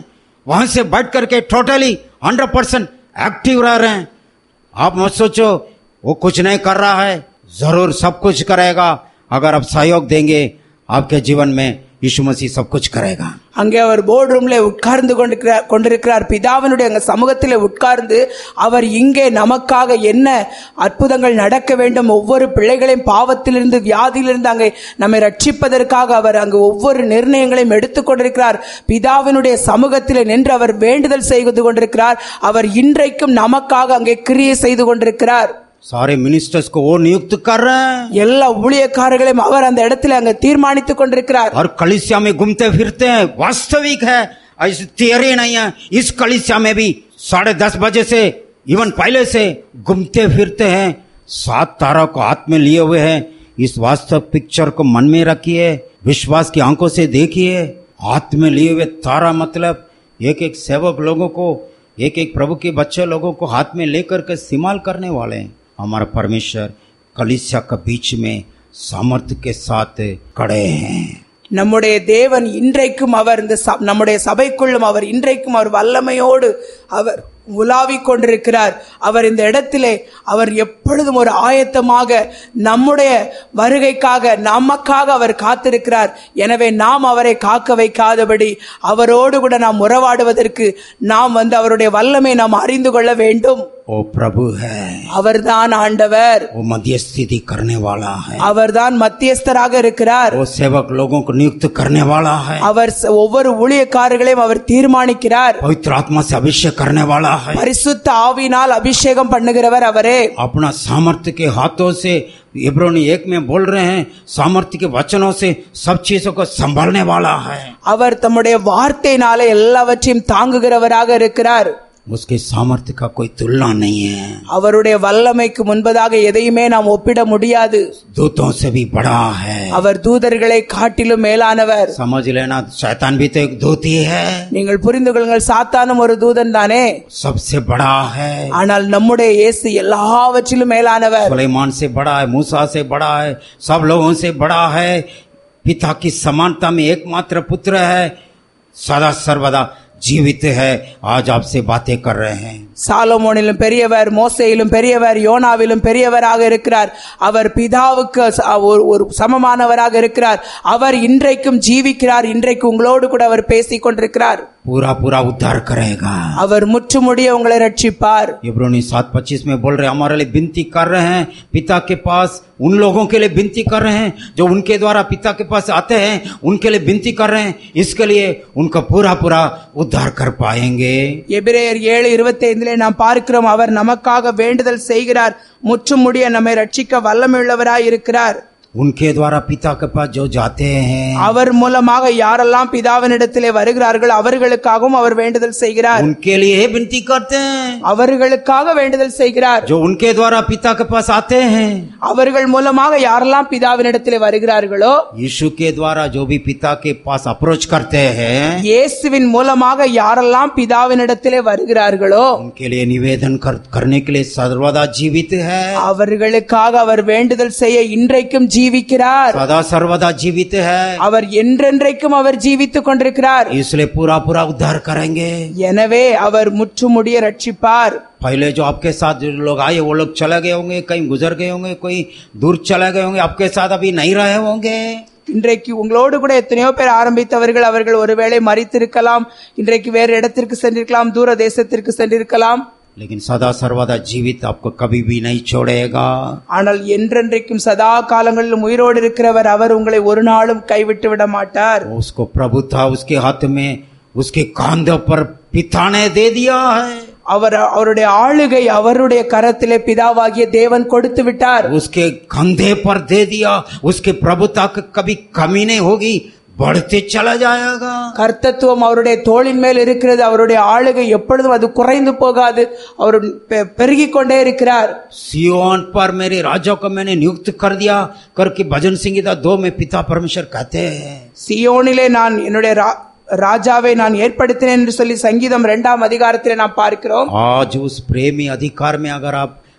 वहां से बैठ करके टोटली हंड्रेड परसेंट एक्टिव रह रहे हैं आप मत सोचो वो कुछ नहीं कर रहा है जरूर सब कुछ करेगा अगर आप सहयोग देंगे आपके जीवन में यीशु मसीह सब कुछ करेगा அங்கே அவர் போர்டு ரூம்ல உட்கார்ந்து கொண்டிருக்கிறார் கொண்டிருக்கிறார் பிதாவினுடைய அங்க சமூகத்தில் உட்கார்ந்து அவர் இங்கே நமக்காக என்ன அற்புதங்கள் நடக்க வேண்டும் ஒவ்வொரு பிள்ளைகளையும் பாவத்திலிருந்து வியாதியிலிருந்து அங்கே நம்மை ரட்சிப்பதற்காக அவர் அங்கு ஒவ்வொரு நிர்ணயங்களையும் எடுத்துக் கொண்டிருக்கிறார் பிதாவினுடைய சமூகத்தில் நின்று அவர் வேண்டுதல் செய்து கொண்டிருக்கிறார் அவர் இன்றைக்கும் நமக்காக அங்கே கிரியை செய்து கொண்டிருக்கிறார் सारे मिनिस्टर्स को वो नियुक्त कर रहे हैं எல்லா ஊழியக்காரர்களையும் அவர் அந்த இடத்துல அங்க தீர்மானித்துக் கொண்டிருக்கிறார் और कलिसिया में घूमते फिरते हैं वास्तविक है ऐसी थियरी नहीं है इस कलिसिया में भी साढ़े दस बजे से इवन पहले से घूमते फिरते हैं सात तारा को हाथ में लिए हुए हैं इस वास्तव पिक्चर को मन में रखिए विश्वास की आंखों से देखिए हाथ में लिए हुए तारा मतलब एक एक सेवक लोगों को एक एक प्रभु के बच्चे लोगों को हाथ में लेकर के इस्तेमाल करने वाले हैं हमारा परमेश्वर कलिसिया के बीच में सामर्थ्य के साथ खड़े हैं நம்முடைய தேவன் இன்றைக்கும் அவர் இந்த ச- நம்முடைய சபைக்குள்ளும் அவர் இன்றைக்கும் அவர் வல்லமையோடு அவர் உலாவிக் கொண்டிருக்கிறார் அவர் இந்த இடத்திலே அவர் எப்பொழுதும் ஒரு ஆயத்தமாக நம்முடைய வருகைக்காக நமக்காக அவர் காத்திருக்கிறார் எனவே நாம் அவரை காக்க வைக்காதபடி அவரோடு கூட நாம் உறவாடுவதற்கு நாம் வந்து அவருடைய வல்லமை நாம் அறிந்து கொள்ள வேண்டும் वो प्रभु है அவர்தான் ஆண்டவர் वो मध्यस्थिति करने वाला है அவர்தான் மத்தியஸ்தராக இருக்கிறார் वो सेवक लोगों को नियुक्त करने वाला है அவர் ச- ஒவ்வொரு ஊழியக்காரர்களையும் அவர் தீர்மானிக்கிறார் पवित्र आत्मा से अभिषेक करने वाला है பரிசுத்த ஆவினால் அபிஷேகம் பண்ணுகிறவர் அவரே अपना सामर्थ्य के हाथों से इब्रोनी एक में बोल रहे हैं सामर्थ्य के वचनों से सब चीजों को संभालने वाला है அவர் தம்முடைய வார்த்தையினால எல்லாவற்றையும் தாங்குகிறவராக இருக்கிறார் उसके सामर्थ्य का कोई तुलना नहीं है அவருடைய வல்லமைக்கு முன்பதாக எதையுமே நாம் ஒப்பிட முடியாது दूतों से भी बड़ा है அவர் தூதர்களை காட்டிலும் மேலானவர் समझ लेना शैतान भी तो एक दूत ही है நீங்கள் புரிந்து கொள்ளுங்கள் சாத்தானும் ஒரு தூதன் தானே सबसे बड़ा है ஆனால் நம்முடைய இயேசு எல்லாவற்றிலும் மேலானவர் सुलेमान से बड़ा है मूसा से बड़ा है सब लोगों से बड़ा है पिता की समानता में एकमात्र पुत्र है सदा सर्वदा जीवित है आज आपसे बातें कर रहे हैं சாலமோனிலும் பெரியவர் மோசையிலும் பெரியவர் யோனாவிலும் பெரியவராக இருக்கிறார் அவர் பிதாவுக்கு ச- ஒரு- ஒரு சமமானவராக இருக்கிறார் அவர் இன்றைக்கும் ஜீவிக்கிறார் இன்றைக்கு உங்களோடு கூட அவர் பேசிக் கொண்டிருக்கிறார் पूरा पूरा उद्धार करेगा அவர் முற்றுமுடிய உங்களை ரட்சிப்பார் इब्रोनी सात पच्चीस में बोल रहे हैं हमारे लिए विनती कर रहे हैं पिता के पास उन लोगों के लिए विनती कर रहे हैं जो उनके द्वारा पिता के पास आते हैं उनके लिए विनती कर रहे हैं इसके लिए उनका पूरा पूरा उद्धार कर पाएंगे எபிரேயர் ஏழு இருபத்தி ஐந்திலே நாம் பார்க்கிறோம் அவர் நமக்காக வேண்டுதல் செய்கிறார் முற்றுமுடிய நம்மை ரட்சிக்க வல்லமையுள்ளவராய் இருக்கிறார் उनके द्वारा पिता के पास जो जाते हैं அவர் மூலமாக யாரெல்லாம் பிதாவினிடத்திலே வருகிறார்கள் அவர்களுக்காகவும் அவர் வேண்டுதல் செய்கிறார் उनके लिए विनती करते हैं அவர்களுக்காக வேண்டுதல் செய்கிறார் जो उनके द्वारा पिता के पास आते हैं அவர்கள் மூலமாக யாரெல்லாம் பிதாவினிடத்திலே வருகிறார்களோ यीशु के द्वारा जो भी पिता के पास अप्रोच करते हैं இயேசுவின் மூலமாக யாரெல்லாம் பிதாவினிடத்திலே வருகிறார்களோ उनके लिए निवेदन कर, करने के लिए सर्वदा जीवित है அவர்களுக்காக அவர் வேண்டுதல் செய்ய இன்றைக்கும் ஜீவிக்கிறார் सदा सर्वदा जीवित है அவர் என்றென்றைக்கும் அவர் ஜீவித்துக் கொண்டிருக்கிறார் इसलिए पूरा पूरा उद्धार करेंगे எனவே அவர் முற்றுமுடிய ரட்சிப்பார் पहले जो आपके साथ जो लोग आए वो लोग चले गए होंगे कहीं गुजर गए होंगे कोई दूर चले गए होंगे आपके साथ अभी नहीं रहे होंगे இன்றைக்கு உங்களோடு கூட எத்தனையோ பேர் ஆரம்பித்தவர்கள் அவர்கள் ஒருவேளை மறித்திருக்கலாம் இன்றைக்கு வேறு இடத்திற்கு சென்றிருக்கலாம் தூர தேசத்திற்கு சென்றிருக்கலாம் लेकिन सदा सर्वदा जीवित आपको कभी भी नहीं छोड़ेगा ஆனால் என்றென்றைக்கும் சதா காலங்களிலும் உயிரோடு இருக்கிறவர் அவர் உங்களை ஒரு நாளும் கைவிட்டு விட மாட்டார் उसको प्रभु था उसके हाथ में उसके कांधों पर पिता ने दे दिया है அவர் அவருடைய ஆளுகை அவருடைய கரத்திலே பிதாவாகிய தேவன் கொடுத்து விட்டார் उसके कंधे पर दे दिया उसके प्रभुता की कभी कमी नहीं होगी बढ़ते चला जाएगा கர்த்தத்துவம் அவருடைய தோளின் மேல் இருக்கிறது அவருடைய ஆளுகை எப்பொழுதும் அது குறைந்து போகாது அவர் பெ- பெருகிக் கொண்டே இருக்கிறார் सियोन पर मेरे राजा को मैंने नियुक्त कर दिया करके भजन संगीता दो में पिता परमेश्वर कहते हैं சியோனிலே நான் என்னுடைய ரா- ராஜாவை நான் ஏற்படுத்தினேன் என்று சொல்லி சங்கீதம் இரண்டாம் அதிகாரத்திலே நாம் பார்க்கிறோம் आज उस प्रेमी अधिकार में अगर आप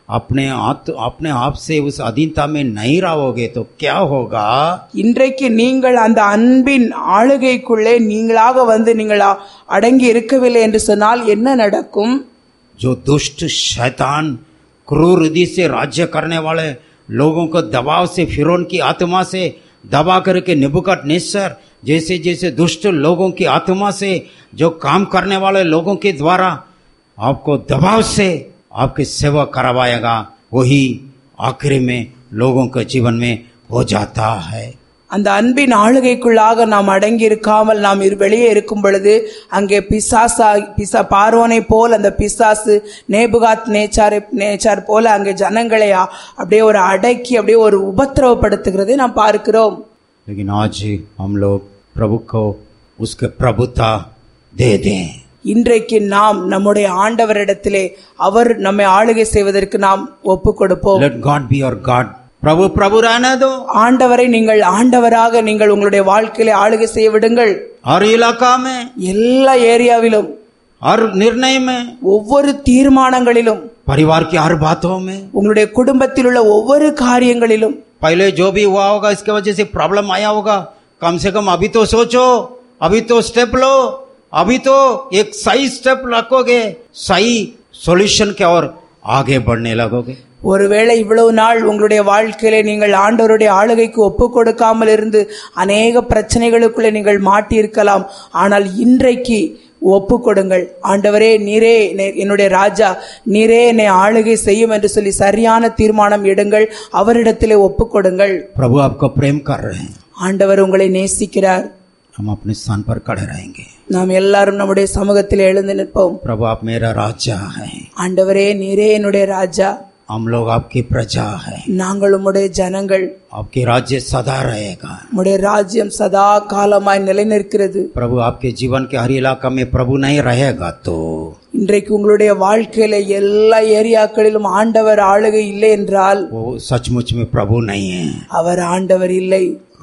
अपने आत, अपने आप से उस अधीनता में नहीं रहोगे तो क्या होगा இன்றைக்கு நீங்கள் அந்த அன்பின் ஆளுகைக்குள்ளே நீங்களாக வந்து நீங்கள் அ- அடங்கி இருக்கவில்லை என்று சொன்னால் என்ன நடக்கும் जो दुष्ट शैतान क्रूर हृदय से राज्य करने वाले लोगों को दबाव से फिरौन की आत्मा से दबा करके निबुकट नेसर जैसे जैसे दुष्ट लोगों की आत्मा से जो काम करने वाले लोगों के द्वारा आपको दबाव से आपकी सेवा करवाएगा वही आखिरी में लोगों के जीवन में हो जाता है அந்த அன்பின் ஆளுகைக்குள்ளாக நாம் அடங்கி இருக்காமல் நாம் இரு- வெளியே இருக்கும் பொழுது அங்கே பிசாசா பிசா பார்வோனை போல் அந்த பிசாசு நேபுகாத் நேச்சாரை நேச்சார் போல அங்கே ஜனங்களை அ- அப்படியே ஒரு அடக்கி அப்படியே ஒரு உபத்திரவப்படுத்துகிறதை நாம் பார்க்கிறோம் लेकिन आज हम लोग प्रभु को उसके प्रभुता दे दें இன்றைக்கு நாம் நம்முடைய ஆண்டவரிடத்திலே அவர் நம்மை ஆளுகை செய்வதற்கு நாம் ஒப்பு கொடுப்போம் लेट गॉड बी और गॉड प्रभु प्रभु रहने दो ஆண்டவரை நீங்கள் ஆண்டவராக நீங்கள் உங்களுடைய வாழ்க்கையிலே ஆளுகை செய்ய விடுங்கள் हर इलाका में எல்லா ஏரியாவிலும் हर निर्णय में ஒவ்வொரு தீர்மானங்களிலும் परिवार की हर बातों में உங்களுடைய குடும்பத்தில் உள்ள ஒவ்வொரு காரியங்களிலும் पहले जो भी हुआ होगा इसके वजह से प्रॉब्लम आया होगा कम से कम अभी तो सोचो अभी तो स्टेप लो अभी तो एक सही स्टेप रखोगे सही सॉल्यूशन की ओर आगे बढ़ने लगोगे ஒருவேளை இவ்வளவு நாள் உங்களுடைய வாழ்க்கையிலே நீங்கள் ஆண்டவருடைய ஆளுகைக்கு ஒப்பு கொடுக்காமல் இருந்து அநேக பிரச்சனைகளுக்குள்ளே நீங்கள் மாட்டியிருக்கலாம் ஆனால் இன்றைக்கு ஒப்பு கொடுங்கள் ஆண்டவரே நீரே என்னை- என்னுடைய ராஜா நீரே என்னை ஆளுகை செய்யும் என்று சொல்லி சரியான தீர்மானம் எடுங்கள் அவரிடத்திலே ஒப்பு கொடுங்கள் प्रभु आपको प्रेम कर रहे हैं ஆண்டவர் உங்களை நேசிக்கிறார் हम अपने स्थान पर खड़े रहेंगे நாம் எல்லாரும் நம்முடைய சமூகத்தில் எழுந்து நிற்போம் प्रभु आप मेरा राजा है ஆண்டவரே நீரே என்னுடைய ராஜா हम लोग आपकी प्रजा है நாங்கள் உம்முடைய ஜனங்கள் आपके राज्य सदा रहेगा உம்முடைய ராஜ்யம் சதா காலமாய் நிலைநிற்கிறது प्रभु आपके जीवन के हर इलाका में प्रभु नहीं रहेगा तो இன்றைக்கு உங்களுடைய வாழ்க்கையில எல்லா ஏரியாக்களிலும் ஆண்டவர் ஆளுகை இல்லை என்றால் वो सचमुच में प्रभु नहीं है அவர் ஆண்டவர் இல்லை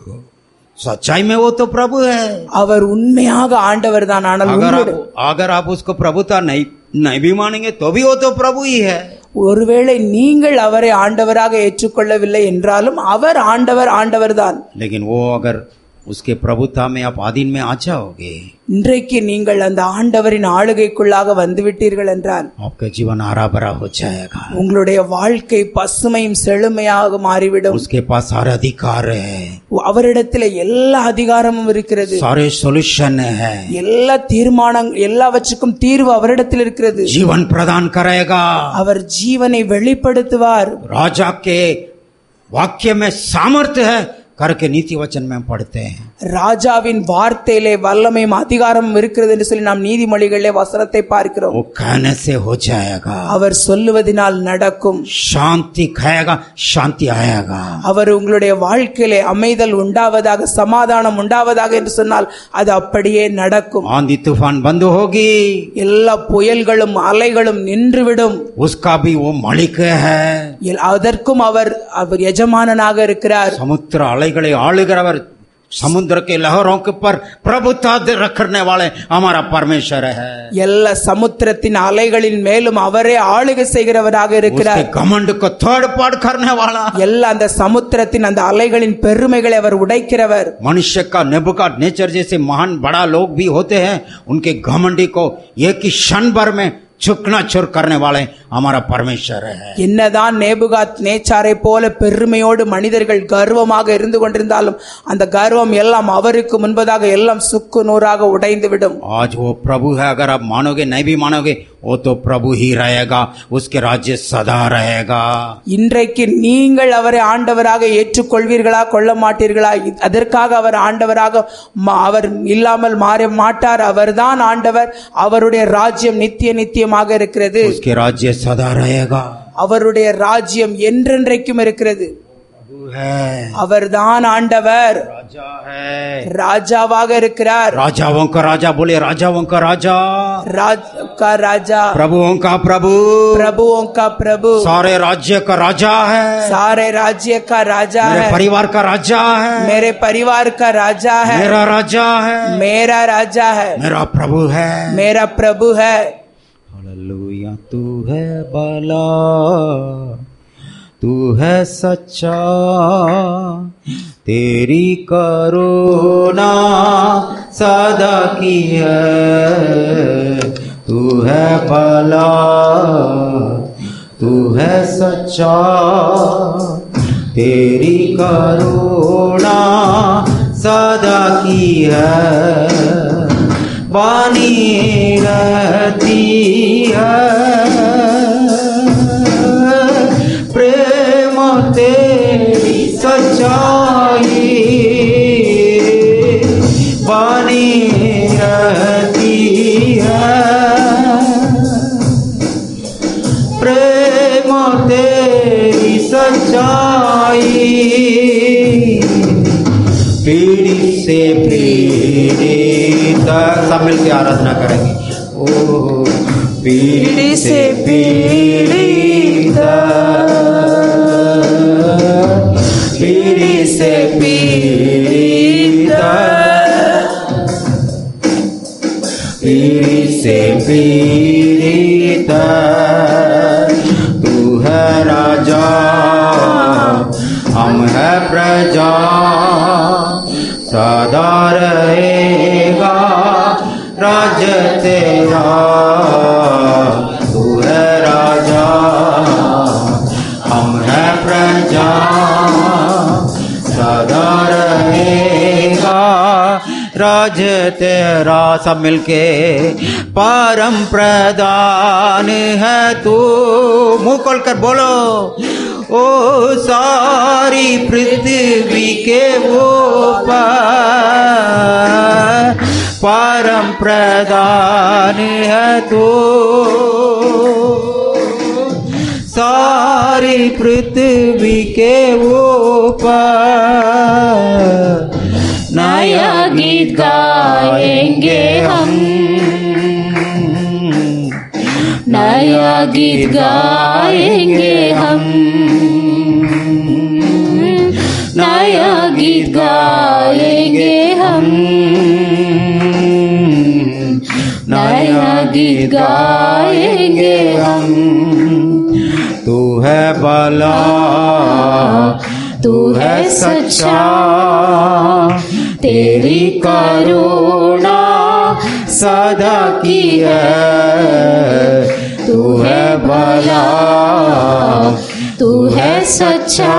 सच्चाई में वो तो प्रभु है அவர் உண்மையாக ஆண்டவர் தான் ஆனால் अगर आप உங்களுடைய- अगर आप उसको प्रभुता नहीं नहीं भी मानेंगे तो भी वो तो प्रभु ही है ஒருவேளை நீங்கள் அவரை ஆண்டவராக ஏற்றுக்கொள்ளவில்லை என்றாலும் அவர் ஆண்டவர் ஆண்டவர் தான் लेकिन वो अगर उसके प्रभुता में आप आधीन में आ जाओगे இன்றைக்கு நீங்கள் அந்த ஆண்டவரின் ஆளுகைக்குள்ளாக வந்துவிட்டீர்கள் என்றால் आपका जीवन हरा भरा हो जाएगा உங்களுடைய வாழ்க்கை பசுமையும் செழுமையாக மாறிவிடும் उसके पास सारे अधिकार है அவரிடத்தில் எல்லா அதிகாரமும் இருக்கிறது सारे सॉल्यूशन है எல்லா தீர்மானம் எல்லாவற்றுக்கும் தீர்வு அவரிடத்தில் இருக்கிறது जीवन प्रदान करेगा அவர் ஜீவனை வெளிப்படுத்துவார் राजा के वाक्य में सामर्थ्य है करके नीति वचन में पढ़ते हैं ராஜாவின் வார்த்தையிலே வல்லமையும் அதிகாரமும் இருக்கிறது என்று சொல்லி நாம் நீதிமொழிகளிலே வசனத்தை பார்க்கிறோம் वो कहने से हो जाएगा அவர் சொல்லுவதினால் நடக்கும் शांति खाएगा शांति आएगा அவர் உங்களுடைய வாழ்க்கையிலே அமைதல் உண்டாவதாக சமாதானம் உண்டாவதாக என்று சொன்னால் அது அப்படியே நடக்கும் आंधी तूफान बंद होगी எல்லா புயல்களும் அலைகளும் நின்றுவிடும் उसका भी वो मालिक है எல்- அதற்கும் அவர் அவர் எஜமானனாக இருக்கிறார் समुद्र अலைகளை ஆளுகிறவர் समुद्र के लहरों के पर प्रभुता रखने वाले हमारा परमेश्वर है எல்லா சமுத்திரத்தின் அலைகளின் மேலும் அவரே ஆளுகை செய்கிறவராக இருக்கிறார் उसके घमंड को थर्ड पार करने वाला எல்லா அந்த சமுத்திரத்தின் அந்த அலைகளின் பெருமைகளை அவர் உடைக்கிறவர் मनुष्य का नेबुका नेचर जैसे महान बड़ा लोग भी होते हैं उनके घमंडी को एक ही क्षण भर में चुकना चुर करने वाले हमारा परमेश्वर है என்னதான் நேபுகாத் நேச்சாரை போல பெருமையோடு மனிதர்கள் கர்வமாக இருந்து கொண்டிருந்தாலும் அந்த கர்வம் எல்லாம் அவருக்கு முன்பதாக எல்லாம் சுக்கு நூறாக உடைந்துவிடும் आज वो प्रभु है अगर आप मानोगे नहीं भी मानोगे वो तो प्रभु ही रहेगा उसके राज्य सदा रहेगा இன்றைக்கு நீங்கள் அவரை ஆண்டவராக ஏற்றுக்கொள்வீர்களா கொள்ள மாட்டீர்களா இ- அதற்காக அவர் ஆண்டவராக மா- அவர் இல்லாமல் மாற மாட்டார் அவர்தான் ஆண்டவர் அவருடைய ராஜ்யம் நித்திய நித்தியமாக இருக்கிறது उसके राज्य सदा रहेगा அவருடைய ராஜ்யம் என்றென்றைக்கும் இருக்கிறது प्रभु है அவர்தான் ஆண்டவர் राजा है ராஜாவாக இருக்கிறார் राजाओं का राजा बोले राजाओं का राजा राज का राजा प्रभुओं का प्रभु प्रभुओं का प्रभु सारे राज्य का राजा है सारे राज्य का राजा मेरे है परिवार का राजा है मेरे परिवार का राजा है मेरा राजा है मेरा राजा है मेरा प्रभु है मेरा प्रभु है हालेलुया तू है भला तू है सच्चा तेरी करुणा सदा की है तू है भला तू है सच्चा तेरी करुणा सदा की है बानी रहती है प्रेम तेरी सच्चाई बानी रहती है प्रेम तेरी सच्चाई पीढ़ी से पीढ़ी तक सब मिलकर आराधना करेंगे ओ पीढ़ी से पीढ़ी तक पीढ़ी से पीढ़ी तक पीढ़ी से पीढ़ी तक तू है राजा हम है प्रजा सदा रहेगा राज्य तेरा तू है राजा हम है प्रजा सदा रहेगा राज तेरा सब मिलके परम प्रदान है तू मुंह खोल कर बोलो ओ सारी पृथ्वी के ऊपर परम प्रदान है तू सारी पृथ्वी के ऊपर नया गीत गाएंगे हम नया गीत गाएंगे हम नया गीत गाएंगे हम नया गीत गाएंगे हम तू है भला तू है सच्चा तेरी करुणा सदा की है तू है भला तू है सच्चा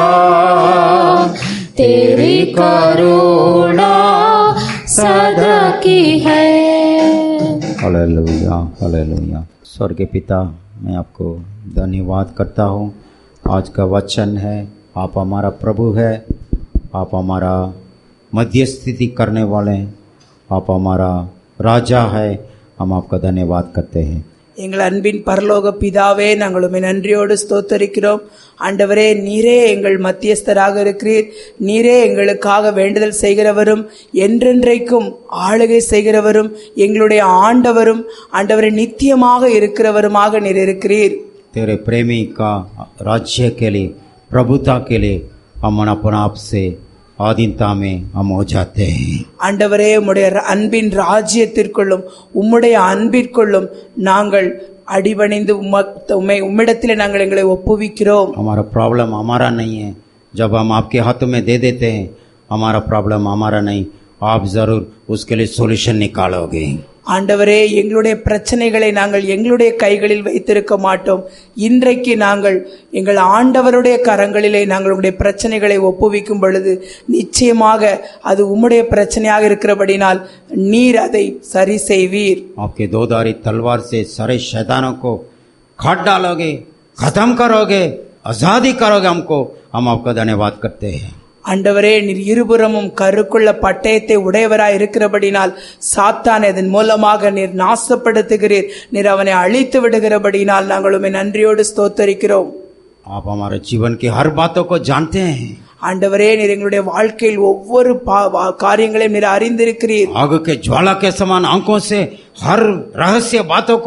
तेरी करुणा सदा की है हालेलुया हालेलुया स्वर्ग के पिता मैं आपको धन्यवाद करता हूँ आज का वचन है आप हमारा प्रभु है आप हमारा मध्यस्थिति करने वाले हैं आप हमारा राजा है हम आपका धन्यवाद करते हैं எங்கள் அன்பின் பரலோக பிதாவே நாங்கள் உம்மை நன்றியோடு ஸ்தோத்தரிக்கிறோம் ஆண்டவரே நீரே எங்கள் மத்தியஸ்தராக இருக்கிறீர் நீரே எங்களுக்காக வேண்டுதல் செய்கிறவரும் என்றென்றைக்கும் ஆளுகை செய்கிறவரும் எங்களுடைய ஆண்டவரும் ஆண்டவரை நித்தியமாக இருக்கிறவருமாக நீர் இருக்கிறீர் तेरे प्रेमी का राज्य के लिए प्रभुता के लिए हम अपना आप से आधीनता में हम हो जाते हैं ஆண்டவரே உம்முடைய ர- அன்பின் ராஜ்யத்திற்குள்ளும் உம்முடைய அன்பிற்குள்ளும் நாங்கள் அடிபணிந்து உம்ம- உம்மை உம்மிடத்திலே நாங்கள் எங்களை ஒப்புவிக்கிறோம் हमारा प्रॉब्लम हमारा नहीं है जब हम आपके हाथों में दे देते हैं हमारा प्रॉब्लम हमारा नहीं आप जरूर उसके लिए सॉल्यूशन निकालोगे ஆண்டவரே எங்களுடைய பிரச்சனைகளை நாங்கள் எங்களுடைய கைகளில் வைத்திருக்க மாட்டோம் இன்றைக்கு நாங்கள் எங்கள் ஆண்டவருடைய கரங்களிலே நாங்கள் உங்களுடைய பிரச்சனைகளை ஒப்புவிக்கும் பொழுது நிச்சயமாக அது உம்முடைய பிரச்சனையாக இருக்கிறபடினால் நீர் அதை சரி செய்வீர் आपके दोधारी तलवार से सारे शैतानों को काट डालोगे खत्म करोगे आजादी करोगे हमको हम आपका धन्यवाद करते हैं ஆண்டவரே நீர் இருபுறமும் கருக்குள்ள பட்டயத்தை உடையவராய் இருக்கிறபடினால் சாத்தான் அதன் மூலமாக நீர் நாசப்படுத்துகிறீர் நீர் அவனை அழித்து விடுகிறபடினால் நாங்கள் உம்மை நன்றியோடு ஸ்தோத்தரிக்கிறோம் आप हमारे जीवन की हर बातों को जानते हैं ஆண்டவரே நீர் எங்களுடைய வாழ்க்கையில் ஒவ்வொரு பா- வா- காரியங்களையும் நீர் அறிந்திருக்கிறீர் आग के ज्वाला के समान आंखों से हर रहस्य बातों को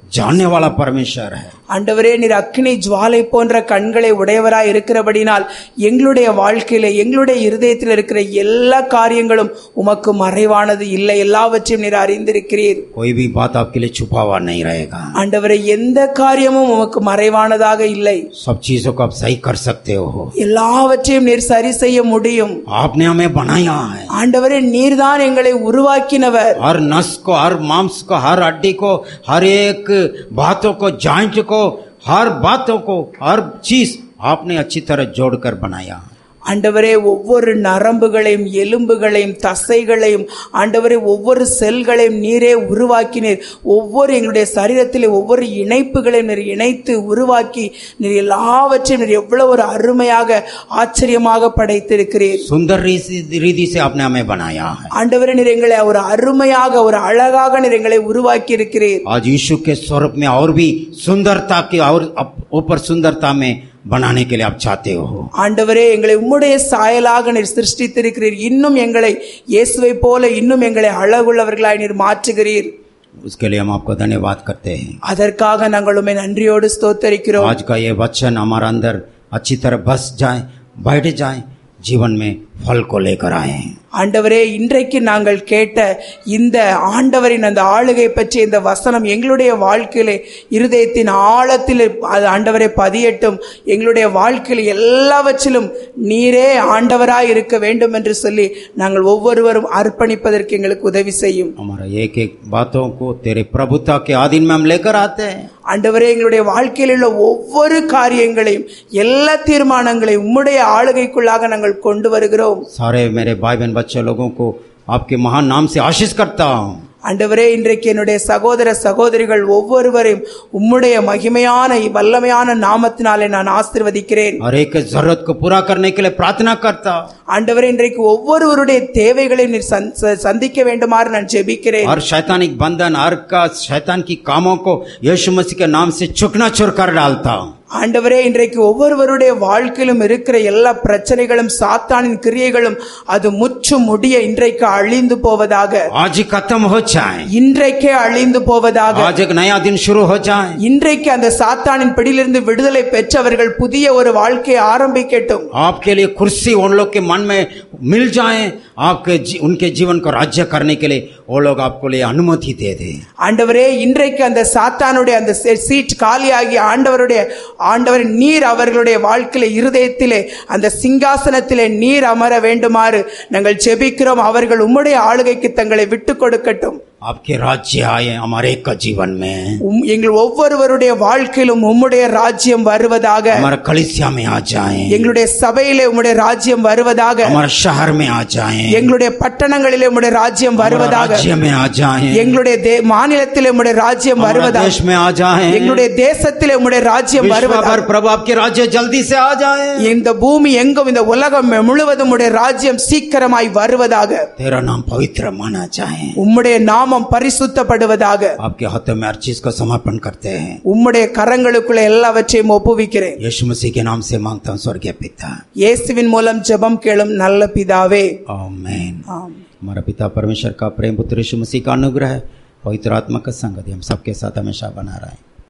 जानने वाला परमेश्वर है ஆண்டவரே நீர் அக்கினி ஜுவாலை போன்ற கண்களை உடையவராய் இருக்கிறபடினால் எங்களுடைய வாழ்க்கையில எங்களுடைய இருதயத்தில் இருக்கிற எல்லா காரியங்களும் உமக்கு மறைவானது இல்லை எல்லாவற்றையும் நீர் அறிந்திருக்கிறீர் कोई भी बात आपके लिए छुपा हुआ नहीं रहेगा ஆண்டவரே எந்த காரியமும் உமக்கு மறைவானதாக இல்லை सब चीजों को आप सही कर सकते हो எல்லாவற்றையும் நீர் சரி செய்ய முடியும் आपने हमें बनाया है ஆண்டவரே நீர்தான் எங்களை உருவாக்கினவர் हर नस को हर मांस को हर हड्डी को हर एक बातों को जॉइंट को हर बातों को हर चीज आपने अच्छी तरह जोड़कर बनाया ஆண்டவரே ஒவ்வொரு நரம்புகளையும் எலும்புகளையும் தசைகளையும் ஆண்டவரே ஒவ்வொரு செல்களையும் நீரே உருவாக்கினீர் ஒவ்வொரு எங்களுடைய சரீரத்திலே ஒவ்வொரு இணைப்புகளையும் நீர் இணைத்து உருவாக்கி நீர் எல்லாவற்றையும் நீர் எவ்வளவு ஒரு அருமையாக ஆச்சரியமாக படைத்திருக்கிறீர் सुंदर रीति रीति से आपने हमें बनाया है ஆண்டவரே நீர் எங்களை ஒரு அருமையாக ஒரு அழகாக நீர் எங்களை உருவாக்கி இருக்கிறீர் आज यीशु के स्वरूप में और भी सुंदरता की और अप- ऊपर सुंदरता में बनाने के लिए आप चाहते हो ஆண்டவரே எங்களை உம்முடைய சாயலாக நீர் சிருஷ்டித்திருக்கிறீர் இன்னும் எங்களை இயேசுவை போல இன்னும் எங்களை அழகுள்ளவர்களாய் நீர் மாற்றுகிறீர் उसके लिए हम आपको धन्यवाद करते हैं அதற்காக நாங்கள் உண்மை நன்றியோடு ஸ்தோத்தரிக்கிறோம் आज का ये वचन हमारा अंदर अच्छी तरह बस जाए बैठ जाए जीवन में फल को लेकर आए ஆண்டவரே இன்றைக்கு நாங்கள் கேட்ட இந்த ஆண்டவரின் அந்த ஆளுகை பற்றிய இந்த வசனம் எங்களுடைய வாழ்க்கையிலே இருதயத்தின் ஆழத்தில் அது ஆண்டவரை பதியட்டும் எங்களுடைய வாழ்க்கையில் எல்லாவற்றிலும் நீரே ஆண்டவராய் இருக்க வேண்டும் என்று சொல்லி நாங்கள் ஒவ்வொருவரும் அர்ப்பணிப்பதற்கு எங்களுக்கு உதவி செய்யும் हमारा एक एक बातों को तेरे प्रभुता के आधीन में हम लेकर आते हैं ஆண்டவரே எங்களுடைய வாழ்க்கையில் உள்ள ஒவ்வொரு காரியங்களையும் எல்லா தீர்மானங்களையும் உம்முடைய ஆளுகைக்குள்ளாக நாங்கள் கொண்டு வருகிறோம் सारे मेरे भाई बहन बच्चे लोगों को आपके महान नाम से आशीष करता हूँ ஆண்டவரே இன்றைக்கு என்னுடைய சகோதர சகோதரிகள் ஒவ்வொருவரையும் உம்முடைய மகிமையான வல்லமையான நாமத்தினாலே நான் ஆசிர்வதிக்கிறேன் और एक जरूरत को पूरा करने के लिए प्रार्थना करता हूँ ஆண்டவரே இன்றைக்கு ஒவ்வொருவருடைய தேவைகளையும் நீர் சந்- ச- சந்திக்க வேண்டுமாறு நான் ஜெபிக்கிறேன் हर शैतानिक बंधन हर का शैतान की कामों को यीशु मसीह के नाम से चुकना चुर कर डालता हूँ ஆண்டவரே இன்றைக்கு ஒவ்வொருவருடைய வாழ்க்கையிலும் இருக்கிற எல்லா பிரச்சனைகளும் சாத்தானின் கிரியைகளும் அது முற்று முடிய இன்றைக்கு அழிந்து போவதாக आज ही खत्म हो जाए இன்றைக்கே அழிந்து போவதாக आज एक नया दिन शुरू हो जाए இன்றைக்கு அந்த சாத்தானின் பிடியிலிருந்து விடுதலை பெற்றவர்கள் புதிய ஒரு வாழ்க்கையை ஆரம்பிக்கட்டும் आपके लिए कुर्सी उन लोग के मन में मिल जाए आपके जी, उनके जीवन को राज्य करने के लिए वो लोग आपको लिए अनुमति दे दे ஆண்டவரே இன்றைக்கு அந்த சாத்தானுடைய அந்த சீ- சீட் காலியாகி ஆண்டவருடைய ஆண்டவரின் நீர் அவர்களுடைய வாழ்க்கையில இருதயத்திலே அந்த சிங்காசனத்திலே நீர் அமர வேண்டுமாறு நாங்கள் செபிக்கிறோம் அவர்கள் உம்முடைய ஆளுகைக்கு தங்களை விட்டு கொடுக்கட்டும் आपके राज्य आए हमारे एक का जीवन में உம் எங்கள் ஒவ்வொருவருடைய வாழ்க்கையிலும் உம்முடைய ராஜ்யம் வருவதாக हमारा कलिसिया में आ जाए எங்களுடைய சபையிலே உம்முடைய ராஜ்யம் வருவதாக हमारे शहर में आ जाए எங்களுடைய பட்டணங்களிலே உம்முடைய ராஜ்யம் हमारे வருவதாக राज्य में आ जाए எங்களுடைய தே- மாநிலத்திலே உம்முடைய ராஜ்யம் हमारे வருவதாக देश में आ जाए எங்களுடைய தேசத்திலே உம்முடைய ராஜ்யம் विश्व வருவதாக भर प्रभु आपके राज्य जल्दी से आ जाए இந்த பூமி எங்கும் இந்த உலகம் முழுவதும் உடைய ராஜ்யம் சீக்கிரமாய் வருவதாக तेरा नाम पवित्र माना जाए உம்முடைய நாமம் பரிசுத்தப்படுவதாக आपके हाथों में हर चीज को समर्पण करते हैं உம்முடைய கரங்களுக்குள்ள எல்லாவற்றையும் ஒப்புவிக்கிறேன் यीशु मसीह के नाम से मांगता हूँ स्वर्गीय पिता இயேசுவின் மூலம் ஜெபம் கேளும் நல்ல பிதாவே आमीन ஆம். हमारा पिता परमेश्वर का प्रेम पुत्र यीशु मसीह का अनुग्रह पवित्र आत्मा का संगति हम सबके साथ हमेशा बना रहा है